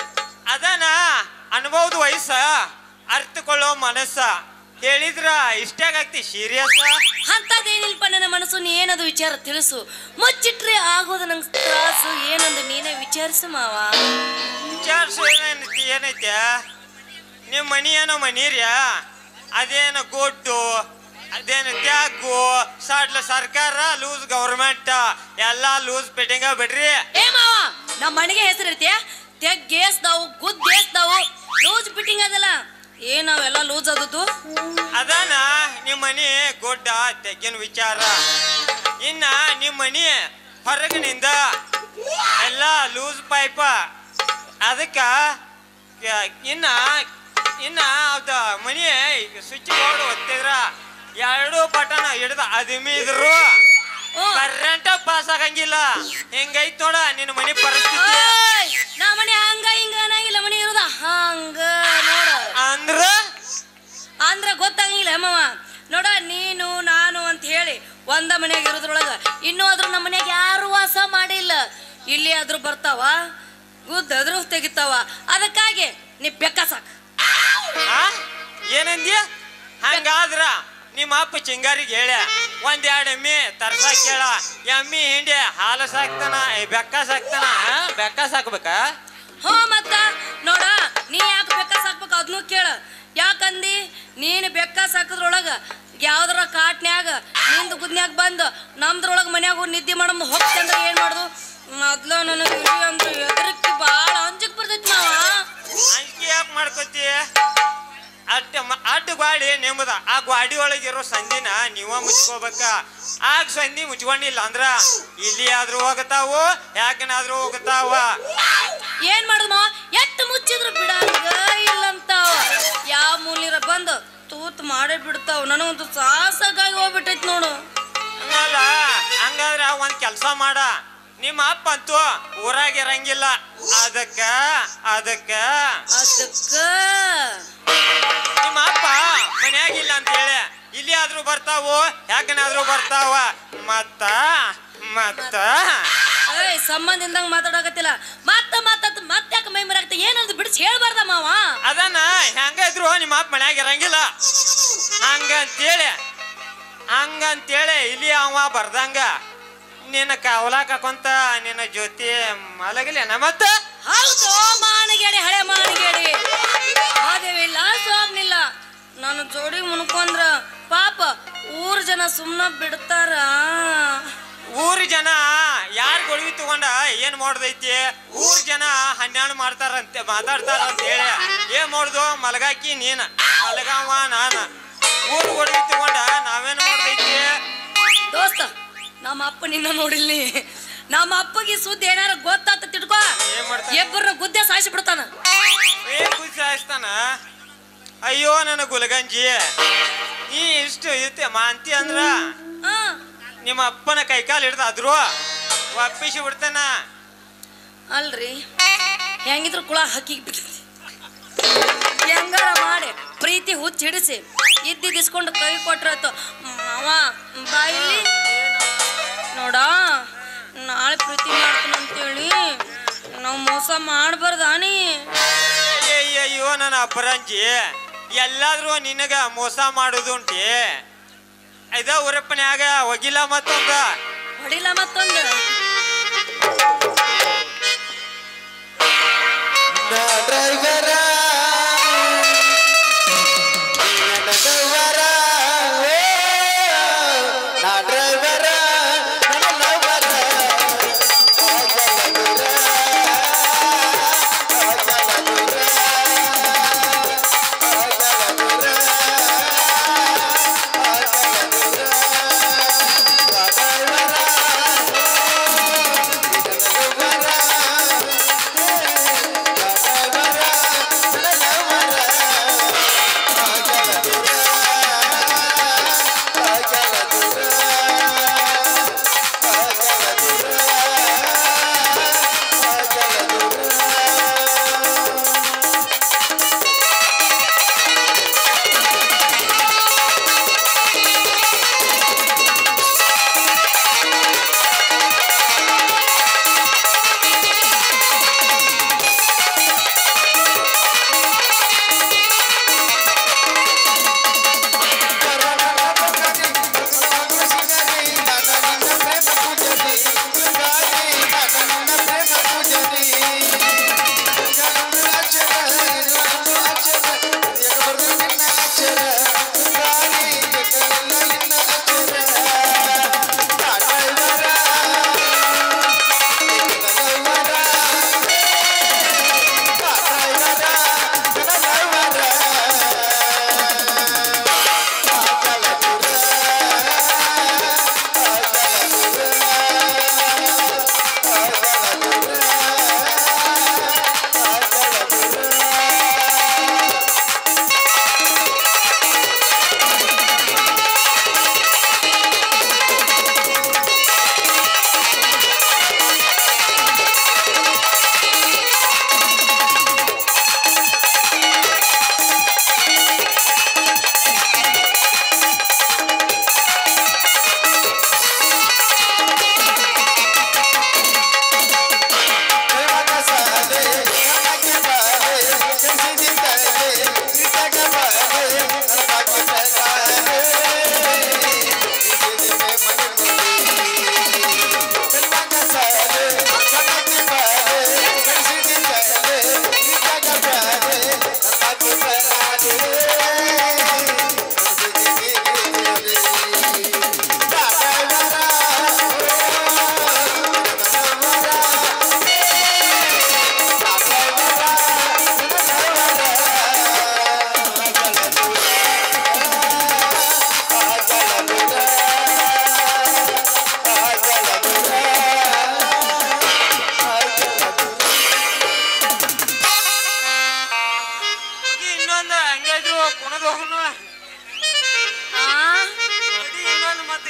ಅದನ ಅನುಭವದ ವಯಸ್ಸ ಅರ್ಥಕೊಳ್ಳೋ ಮನಸ್ಸ ಹೇಳಿದ್ರ ಇಷ್ಟಾಗತ್ತಿ ಸೀರಿಯಸ್ ಅಂತದೇನಿಲ್ಪ ನನ್ನ ಮನಸ್ಸು ನೀ ಏನದು ವಿಚಾರ ತಿಳಿಸು ಮುಚ್ಚಿಟ್ರೆ ಆಗೋದು ನಂಗೆ ತ್ರಾಸು ಏನಂದು ನೀನೇ ವಿಚಾರಿಸು ಮಾವ ವಿಚಾರಿಸು ಏನೈತಿ ಏನೈತೆ ನಿಮ್ಮ ಮನಿ ಏನೋ ಮನೀರ್ಯ ಅದೇನು ಗೊಡ್ಡು ಅದೇನು ತ್ಯಾಗು ಸಡ್ಲ ಸರ್ಕಾರ ಲೂಸ್ ಗೌರ್ಮೆಂಟ್ ಎಲ್ಲ ಲೂಸ್ ಫಿಟ್ಟಿಂಗ ಬಿಡ್ರಿ ಏ ಮಾವ ನಮ್ಮ ಮನೆಗೆ ಹೆಸರು ಇರ್ತೀಯ ತೆಗ್ಗೇಸ್ದಾವು ಗುದ್ದೇಸ್ದಾವು ಲೂಸ್ ಫಿಟ್ಟಿಂಗ್ ಅದಲ್ಲ ಏ ನಾವೆಲ್ಲ ಲೂಸ್ ಆದದ್ದು ಅದಾನ ನಿಮ್ಮ ಮನಿ ಗೊಡ್ಡ ತೆಗ್ಗಿನ ವಿಚಾರ ಇನ್ನ ನಿಮ್ಮ ಮನಿ ಹೊರಗಿನಿಂದ ಎಲ್ಲ ಲೂಸ್ ಪೈಪ ಅದಕ್ಕ ಕ- ಇನ್ನ ಇನ್ನ ಅದ ಮನಿ ಸ್ವಿಚ್ ಬೋರ್ಡ್ ಒತ್ತಿದ್ರ ಎರಡು ಬಟನ್ ಹಿಡ್ದ ಅದಿಮಿದ್ರು ಹ್ಞೂ. ಕರೆಂಟ್ ಪಾಸ್ ಆಗಂಗಿಲ್ಲ ಹಿಂಗೈತ್ ನೋಡ ನಿನ್ನ ಮನಿ ಪರಿಸ್ಥಿತಿ ಓಯ್, ನಾ ಮನೆ ಹಂಗ ಹಿಂಗ ಅನ್ನಂಗಿಲ್ಲ ಮನೆ ಇರೋದ ಹಂಗ ನೋಡ ಅಂದ್ರ ಅಂದ್ರ ಗೊತ್ತಾಗಂಗಿಲ್ಲ ಮಾವ ನೋಡ ನೀನು ನಾನು ಅಂತ ಹೇಳಿ ಒಂದ ಮನ್ಯಾಗ ಇರೋದ್ರೊಳಗ ಇನ್ನೂ ಆದ್ರೂ ನಮ್ಮ ಮನ್ಯಾಗ ಯಾರು ವಾಸ ಮಾಡಿಲ್ಲ ಇಲ್ಲಿ ಆದ್ರೂ ಬರ್ತಾವ ಗುದ್ದಾದ್ರೂ ತೆಗಿತಾವ ಅದಕ್ಕಾಗಿ ನೀ ಬೆಕ್ಕ ಸಾಕು ಆ? ಏನಂದ್ಯ ಹಂಗಾದ್ರ ನಿಮ್ಮ ಅಪ್ಪ ಚಿಂಗಾರಿಗೆ ಹೇಳ ಒಂದ್ ಎರಡು ಎಮ್ಮಿ ತರ್ಸಾಕ್ ಹೇಳ ಎಮ್ಮಿ ಹಿಂಡಿ ಹಾಲು ಸಾಕ್ತಾನ ಏ, ಬೆಕ್ಕ ಸಾಕ್ತಾನ ಆ? ಬೆಕ್ಕ ಸಾಕ್ಬೇಕ ಹೋ ಮತ್ತ ನೋಡ ನೀ ಯಾಕೆ ಬೆಕ್ಕ ಸಾಕ್ಬೇಕು ಅದನ್ನೂ ಕೇಳ ಯಾಕಂದಿ ನೀನು ಬೆಕ್ಕ ಸಾಕದ್ರೊಳಗ ಯಾವ್ದಾರ ಕಾಟ್ನ್ಯಾಗ ನಿಂದು ಗುದ್ನ್ಯಾಗ ಬಂದು ನಮ್ದ್ರೊಳಗ ಮನ್ಯಾಗ ಹೋಗಿ ನಿದ್ದೆ ಮಾಡಮ್ ಹೋಗ್ತಂದ್ರೆ ಏನ್ ಮಾಡುದು ಮೊದ್ಲ ನನಗೆ ಇಳಿ ಅಂದ್ರೆ ಎದರಕ್ಕೆ ಭಾಳ ಅಂಜಕ್ ಬರ್ತೈತಿ ಮಾವ ಅಂಜಿಕೆ ಯಾಕೆ ಮಾಡ್ಕೋತಿ ಅಡ್ಡ ಮ- ಅಡ್ಡ ಗಾಡಿ ನಿಮ್ಮದ ಆ ಗಾಡಿ ಒಳಗಿರೋ ಸಂದಿನ ನೀವ ಮುಚ್ಕೋಬೇಕ ಆಗ ಸಂಧಿ ಮುಚ್ಕೊಂಡಿಲ್ಲ ಅಂದ್ರ ಇಲ್ಲಿ ಆದ್ರೂ ಹೋಗತಾವು ಯಾಕನಾದ್ರೂ ಹೋಗತಾವ ಏನ್ ಮಾಡುದು ಮಾವ ಎಟ್ಟು ಮುಚ್ಚಿದ್ರು ಬಿಡಂಗ ಇಲ್ಲಂತಾವ ಯಾವ ಮೂಲಿರ ಬಂದು ತೂತ್ ಮಾಡೇ ಬಿಡ್ತಾವ ನನಗಂತೂ ಸಾಸಾಗಾಗಿ ಹೋಗ್ಬಿಟ್ಟೈತಿ ನೋಡು ಹಂಗಲ್ಲ ಹಂಗಾದ್ರ ಒಂದ್ ಕೆಲ್ಸ ಮಾಡ ನಿಮ್ಮ ಅಪ್ಪ ಅಂತೂ ಊರಾಗ ಇರಂಗಿಲ್ಲ ಅದಕ್ಕ ಅದಕ್ಕ ಅದಕ್ಕ ನಿಮ್ಮ ಅಪ್ಪ ಮನ್ಯಾಗಿಲ್ಲ ಅಂತ ಹೇಳಿ ಇಲ್ಲಿ ಆದ್ರೂ ಬರ್ತಾವು ಯಾಕನಾದ್ರೂ ಬರ್ತಾವ ಮತ್ತ ಮತ್ತ ಏಯ್ ಸಂಬಂಧದಿಂದಂಗ ಮಾತಾಡಕತ್ತಿಲ್ಲ ಮತ್ತ ಮತ್ತ ಮತ್ತ್ಯಾಕ ಮೈ ಮರಾಕ್ತ ಏನಂದು ಬಿಡಿಸಿ ಹೇಳ್ಬಾರ್ದ ಮಾವ ಅದನ್ನ ಹೆಂಗ ಇದ್ರು ನಿಮ್ಮ ಅಪ್ಪ ಮನ್ಯಾಗ ಇರಂಗಿಲ್ಲ ಹಂಗಂತೇಳಿ ಹಂಗಂತೇಳಿ ಇಲ್ಲಿ ಅವ ಬರ್ದಂಗ ನಿನ್ನ ಕಾವಲಾಕ ಹಾಕೊಂತ ನಿನ್ನ ಜೊತೆ ಮಲಗಲೇನ ಮತ್ತ ಹೌದು ಮಾನಗೇಡಿ ಹಳೆ ಮಾನಗೇಡಿ ಮದುವಿಲ್ಲ ಸೋಬ್ನಿಲ್ಲ ನನ್ನ ಜೋಡಿ ಮುನ್ಕೊಂಡ್ರ ಪಾಪ ಊರ್ ಜನ ಸುಮ್ಮನ ಬಿಡ್ತಾರ ಊರ್ ಜನ ಯಾರ್ ಗೊಳವಿ ತಗೊಂಡ ಏನ್ ಮಾಡ್ದೈತಿ ಊರ್ ಜನ ಹನ್ನೆರಡು ಮಾಡ್ತಾರಂತೆ ಮಾತಾಡ್ತಾರಂತ ಹೇಳಿ ಏನ್ ಮಾಡ್ದು ಮಲಗಾಕಿ ನೀನ ಮಲಗಾವ ನಾನ ಊರ್ ಗೊಳವಿ ತಗೊಂಡ ನಾವೇನ್ ಮಾಡ್ದೈತಿ ದೋಸ್ತ ನಮ್ಮ ಅಪ್ಪ ನಿನ್ನ ನೋಡಿಲ್ಲಿ ನಮ್ಮ ಅಪ್ಪಗೆ ಈ ಸುದ್ದಿ ಏನಾರ ಗೊತ್ತಾತ ತಿಳ್ಕೊ ಏನ್ ಮಾಡ್ತಾನ? ಇಬ್ಬರನ್ನ ಗುದ್ದೆ ಸಾಯಿಸಿ ಬಿಡ್ತಾನ ಏನ್ ಖುಷಿ ಆಯ್ತಾನ ಅಯ್ಯೋ ನನ್ನ ಗುಲಗಂಜಿ ನೀ ಇಷ್ಟು ಇರುತ್ತೆ ಮಾಂತಿ ಅಂದ್ರ ಹಾ ನಿಮ್ಮ ಅಪ್ಪನ ಕೈಕಾಲು ಹಿಡ್ದ ಆದ್ರು ಒಪ್ಪಿಸಿ ಬಿಡ್ತಾನ ಅಲ್ರಿ ಹೆಂಗಿದ್ರು ಕುಳ ಹಕ್ಕಿಗೆ ಬಿಡ್ತೈತಿ ಹೆಂಗಾರ ಮಾಡಿ ಪ್ರೀತಿ ಹುಚ್ಚ ಹಿಡಿಸಿ ಇದ್ದಿದ್ದು ಇಸ್ಕೊಂಡು ಕೈ ಕೊಟ್ರಾಯ್ತು ಮಾವ ಬಾಯಿಲಿ ನೋಡ ನಾಳೆ ಪ್ರೀತಿ ಮಾಡ್ತಾನಂತೇಳಿ ನಾವು ಮೋಸ ಮಾಡಬಾರ್ದಾನಿ ಅಯ್ಯಯ್ಯೋ ನನ್ನ ಅಪರಂಜಿ ಎಲ್ಲಾದ್ರೂ ನಿನಗ ಮೋಸ ಮಾಡುದುಂಟಿ ಇದ ಉರಪ್ಪನ್ಯಾಗ ಹೋಗಿಲ್ಲ ಮತ್ತೊಂದ ಹೊಡಿಲ್ಲ ಮತ್ತೊಂದು ನಾ ಡ್ರೈವರ ನನ್ನವರ ನಾ ಡ್ರೈವರ ನನ್ನವರ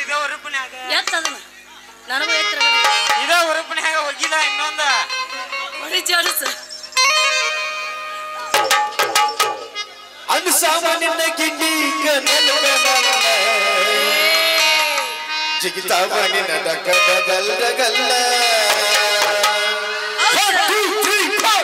ಇದೇ ಉರುಪನ್ಯಾಗ ಎತ್ತ ಅದನ್ನ ನನಗೂ ಎತ್ತರ ಇದೇ ಉರುಪನ್ಯಾಗ ಹೋಗಿದ ಇನ್ನೊಂದ ಹೊಡಿ ಜೋಡಿಸ ಅನ್ಸಾಮಾನ್ಯನ ಗಿಂಡಿ ಜಿಗಿತಾವ ನಿನ್ನ ಡಗ ಡಗಲ್ ಡಗಲ್ಲ One, two, three, four.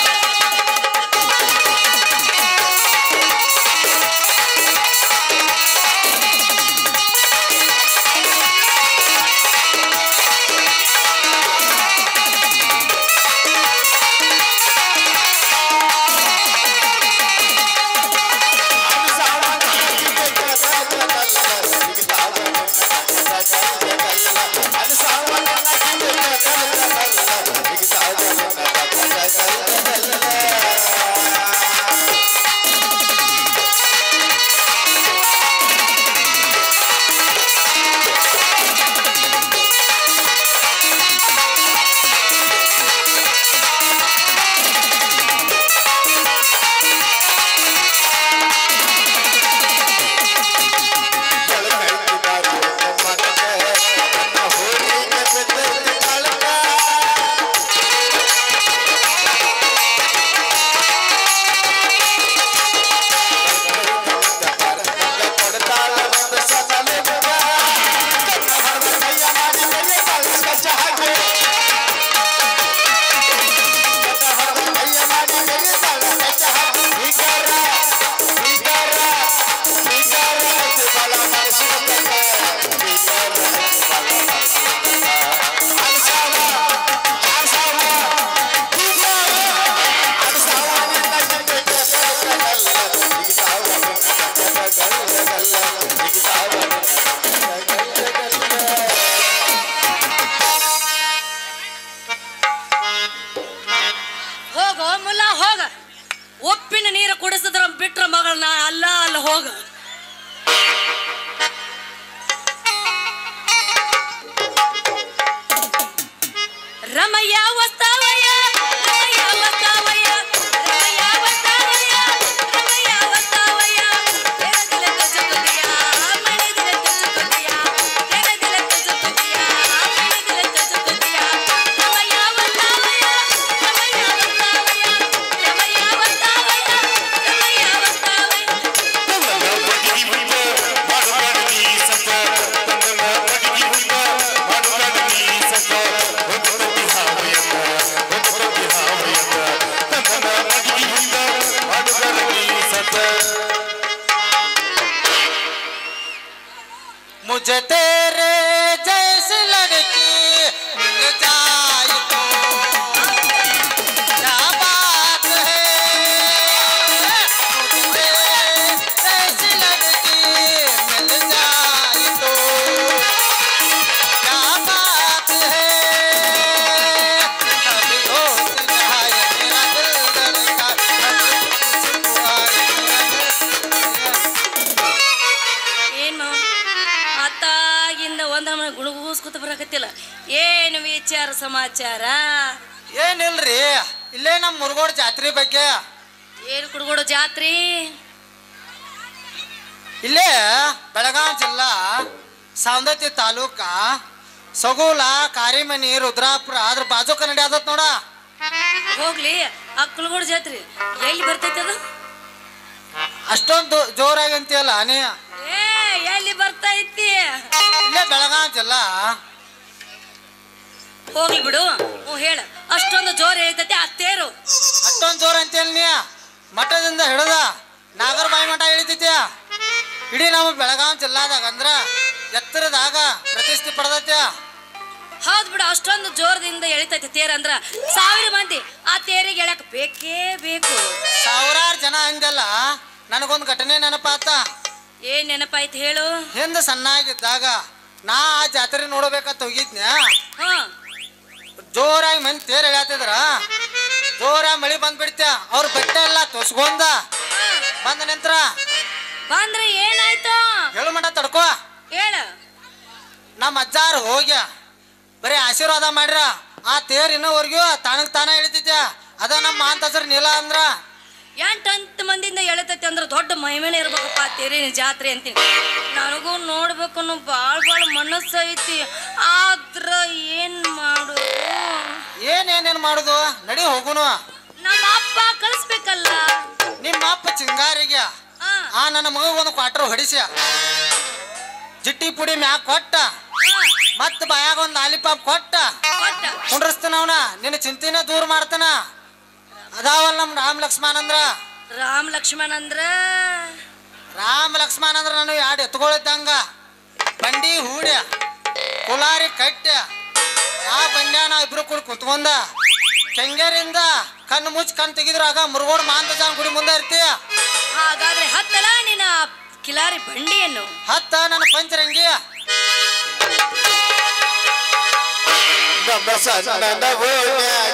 ಹೋಗೋ ಮುಲ್ಲ ಹೋಗ ಉಪ್ಪಿನ ನೀರು ಕುಡಿಸಿದ್ರ ಬಿಟ್ರ ಮಗಳನ್ನ ಅಲ್ಲ ಅಲ್ಲ ಹೋಗ ರಮಯ್ಯ ವಸ್ತಾವಯ್ಯ ರಮಯ್ಯ ವಸ್ತಾವಯ್ಯ ರಮಯ್ಯ ವಸ್ತಾವಯ್ಯ ರಮಯ್ಯ ವಸ್ತಾವಯ್ಯ ಎಡದಿಲ ಕಜುಕುದಿಯ ಮಣಿದಿಲ ಕಜುಕುದಿಯ ಎಡದಿಲ ಕಜುಕುದಿಯ ಮಣಿದಿಲ ಕಜುಕುದಿಯ ರಮಯ್ಯ ವಸ್ತಾವಯ್ಯ ರಮಯ್ಯ ವಸ್ತಾವಯ್ಯ ರಮಯ್ಯ ವಸ್ತಾವಯ್ಯ ರಮಯ್ಯ ವಸ್ತಾವಯ್ಯ मुझे तेरे जैसी लड़की मिल जाए तो क्या बात है मुझे जैसी लड़की मिल जाए तो क्या बात है कभी होश न आए मेरा दिल धड़का कभी खुशबू आए मेरा ಏನು ಅತ್ತಾಗಿಂದ ಒಂದ ಗುಣಗೂಸ್ಕೊತ ಬರಕತ್ತಿಲ್ಲ ಏನು ವಿಚಾರ ಸಮಾಚಾರ ಏನಿಲ್ರಿ ಇಲ್ಲೇ ನಮ್ಮ ಮುರುಗೋಡ್ ಜಾತ್ರೆ ಬಗ್ಗೆ ಏನು ಕುಡ್ಗೋಡು ಜಾತ್ರಿ ಇಲ್ಲೇ ಬೆಳಗಾವಿ ಜಿಲ್ಲಾ ಸೌಂದತಿ ತಾಲೂಕ ಸಗೂಲ ಕಾರಿಮನಿ ರುದ್ರಾಪುರ ಅದ್ರ ಬಾಜು ಕನ್ನಡಿ ಆದತ್ ನೋಡ ಹೋಗ್ಲಿ ಆ ಕುಲ್ಗೋಡು ಜಾತ್ರಿ ಎಲ್ಲಿ ಬರ್ತೈತಿ ಅದು ಅಷ್ಟೊಂದು ಜೋರಾಗಿ ಅಂತೀಯಲ್ಲ ನೀ ಏ ಎಲ್ಲಿ ಬರ್ತೈತಿ ಇಲ್ಲೇ ಬೆಳಗಾವಿ ಜಿಲ್ಲಾ ಹೋಗ್ಲಿ ಬಿಡು ಹ್ಞೂ ಹೇಳ ಅಷ್ಟೊಂದು ಜೋರ್ ಹೇಳ್ತೈತಿ ಆ ತೇರು ಅಷ್ಟೊಂದು ಜೋರ್ ಅಂತೀಯಲ್ಲ ನೀ ಮಠದಿಂದ ಹಿಡ್ದ ನಾಗರಬಾಯಿ ಮಠ ಇಳಿತೈತಿ ಇಡೀ ನಮ್ಮ ಬೆಳಗಾವಿ ಜಿಲ್ಲಾದಾಗ ಅಂದ್ರ ಎತ್ತರದಾಗ ಪ್ರತಿಷ್ಠೆ ಪಡೆದೈತಿ ಹೌದ್ ಬಿಡು ಅಷ್ಟೊಂದು ಜೋರದಿಂದ ಎಳಿತೈತಿ ತೇರ್ ಅಂದ್ರ ಸಾವಿರ ಮಂದಿ ಆ ತೇರಿಗೆ ಎಳಕ್ ಬೇಕೇ ಬೇಕು ಸಾವಿರಾರು ಜನ ಅಂದಲ್ಲ ನನಗೊಂದು ಘಟನೆ ನೆನಪಾತ ಏನ್ ನೆನಪಾಯ್ತು ಹೇಳು ಹಿಂದೆ ಸಣ್ಣಾಗಿದ್ದಾಗ ನಾ ಆ ಜಾತ್ರೆ ನೋಡ್ಬೇಕಂತ ಹೋಗಿದ್ನ್ಯಾ ಹಾ ಜೋರಾಗಿ ಮಂದಿ ತೇರ್ ಎಳ್ಯಾತಿದ್ರ ಜೋರಾಗಿ ಮಳಿ ಬಂದ್ಬಿಡ್ತ ಅವ್ರ ಬಟ್ಟೆ ಎಲ್ಲ ತೊಸ್ಕೊಂಡ ಬಂದ ನಂತರ ಬಂದ್ರೆ ಏನಾಯ್ತು ಹೇಳು ಮಟ ತಡ್ಕೋ ಹೇಳ ನಮ್ಮ ಅಜ್ಜಾರು ಹೋಗ್ಯ ಬರೀ ಆಶೀರ್ವಾದ ಮಾಡ್ರ ಆ ತೇರ್ ಇನ್ನೋವರೆಗೂ ತಾನಗ್ ತಾನ ಇಳಿತೈತೆ ಅದ ನಮ್ಮ ಮಾಂತ ಹೆಸರು ನೀಲ ಅಂದ್ರ ಎಂಟು ಹತ್ತು ಮಂದಿಯಿಂದ ಎಳಿತೈತಿ ಅಂದ್ರೆ ದೊಡ್ಡ ಮಹಿಮೇಲೆ ಇರ್ಬೇಕಪ್ಪ ತೇರಿನ ಜಾತ್ರೆ ಅಂತೀನಿ ನನಗೂ ನೋಡ್ಬೇಕು ಅನ್ನೋ ಭಾಳ ಭಾಳ ಮನಸ್ಸೈತಿ ಆದ್ರ ಏನ್ ಮಾಡೋದು ಏನೇನೇನು ಮಾಡುದು ನಡಿ ಹೋಗುನು ನಮ್ಮ ಅಪ್ಪ ಕಳಿಸ್ಬೇಕಲ್ಲ ನಿಮ್ಮ ಅಪ್ಪ ಚಿಂಗಾರಿಗೆ ಆ, ಆ ನನ್ನ ಮಗ ಒಂದು ಕ್ವಾಟ್ರ್ ಹೊಡಿಸ್ಯ ಜಿಟ್ಟಿ ಪುಡಿ ಮ್ಯಾಗ ಕೊಟ್ಟ ಆ, ಮತ್ತ ಬಾಯಾಗ ಒಂದು ಲಾಲಿಪಾಪ್ ಕೊಟ್ಟ ಕೊಟ್ಟ. ಕುಂಡ್ರಸ್ತಾನ ಅವನ ನಿನ್ನ ಚಿಂತೆನ ದೂರ ಮಾಡ್ತಾನ ಅದಾವಲ್ಲ ನಮ್ ರಾಮ್ ಲಕ್ಷ್ಮಣ ಅಂದ್ರ ರಾಮ್ ಲಕ್ಷ್ಮಣ್ ಅಂದ್ರ ರಾಮ ಲಕ್ಷ್ಮಣ ಅಂದ್ರ ನಾನು ಎರಡು ಎತ್ಕೊಳಿದ್ದಂಗ ಬಂಡಿ ಹೂಡ್ಯ ಕುಲಾರಿ ಕಟ್ಟ್ಯ ಆ ಬಂಡ್ಯ ನಾ ಇಬ್ರು ಕೂಡ ಕುತ್ಕೊಂಡ ಕೆಂಗೇರಿಂದ ಕಣ್ಣು ಮುಚ್ಚಿ ಕಣ್ ತೆಗಿದ್ರಾಗ ಮುರುಗೋಡ್ ಮಾಂತಜಾನ್ ಗುಡಿ ಮುಂದೆ ಇರ್ತೀಯ ಹಾಗಾದ್ರೆ ಹತ್ತಲ ನಿನ್ನ ಕಿಲಾರಿ ಬಂಡಿಯನ್ನು ಹತ್ತ ನನ್ನ ಪಂಚರಂಗಿ ನಮ್ಮ ಸಣ್ಣನ ಓಣ್ಯಾಗ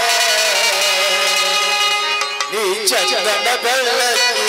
ನೀ ಚಂದನ ಬೆಳಕಿ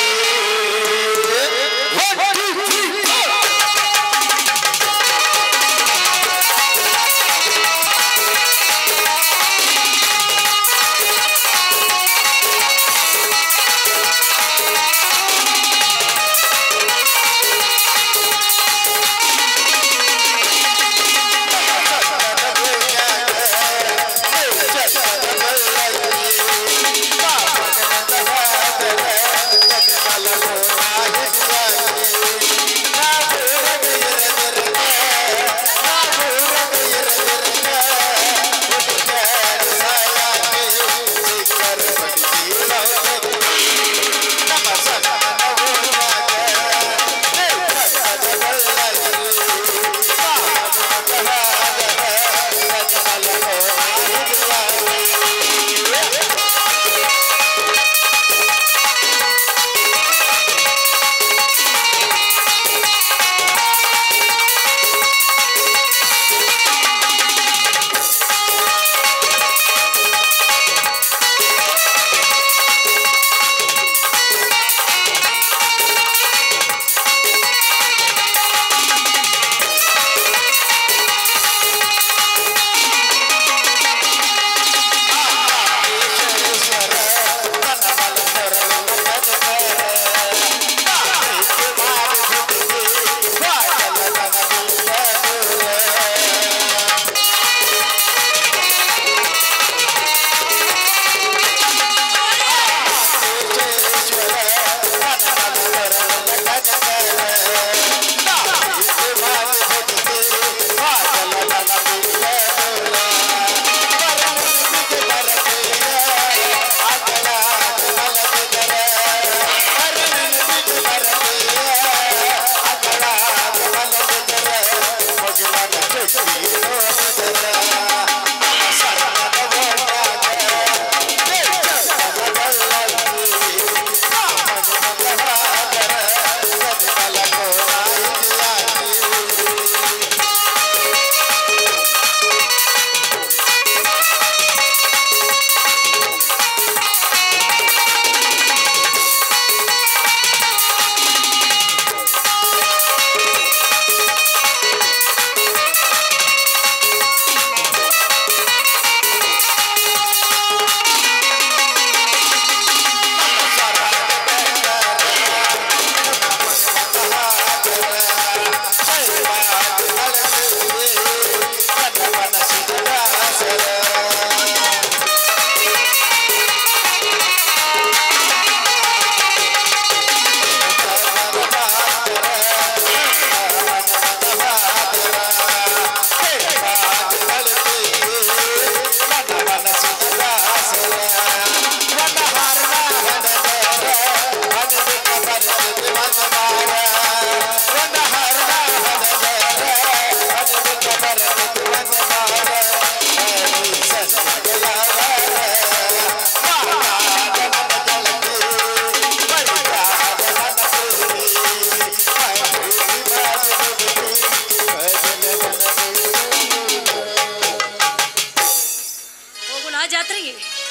ಹೋಗೋಣ ಜಾತ್ರೆಗೆ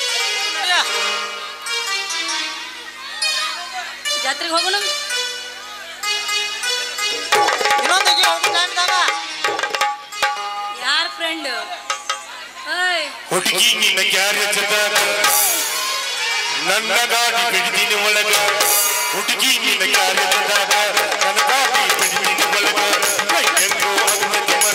ಜಾತ್ರೆಗೆ ಹೋಗೋಣ ಇನ್ನೊಂದಿಗೆ ಹೋಗೋ ಟೈಮ್ದಾಗ ಯಾರ ಫ್ರೆಂಡ್ ಓಯ್ ಹುಡುಗಿ ನಿನ್ನ ಕ್ಯಾರೆಜದಾಗ ನನ್ನ ಗಾಡಿ ಬಿಡ್ದಿನ ಒಳಗ ಹುಡುಗಿ ನಿನ್ನ ಕ್ಯಾರೆಜದಾಗ ನನ್ನ ಗಾಡಿ ಬಿಡ್ದಿನ ಒಳಗ ಕೈ ಹೆಂಗೋ ಅದನ್ನ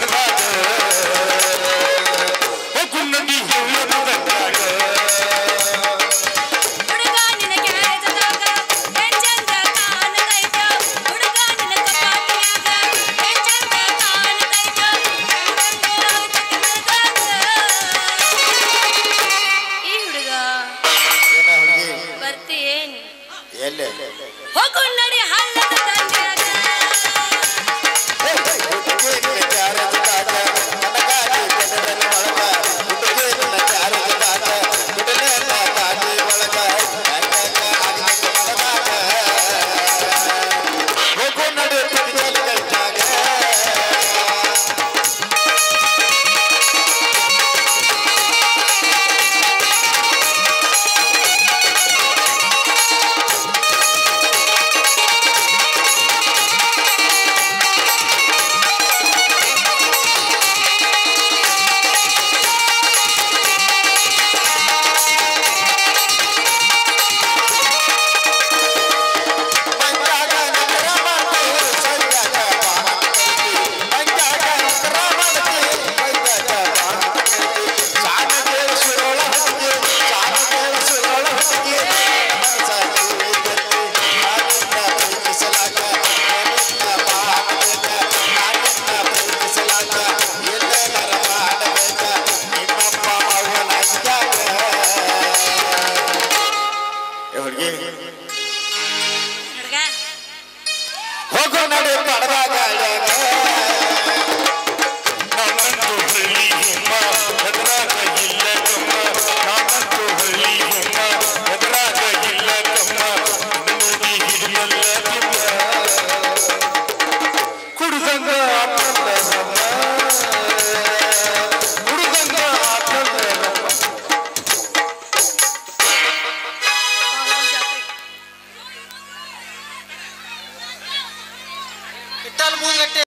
ಇಟ್ಟಲ್ ಮೂಗಟ್ಟೆ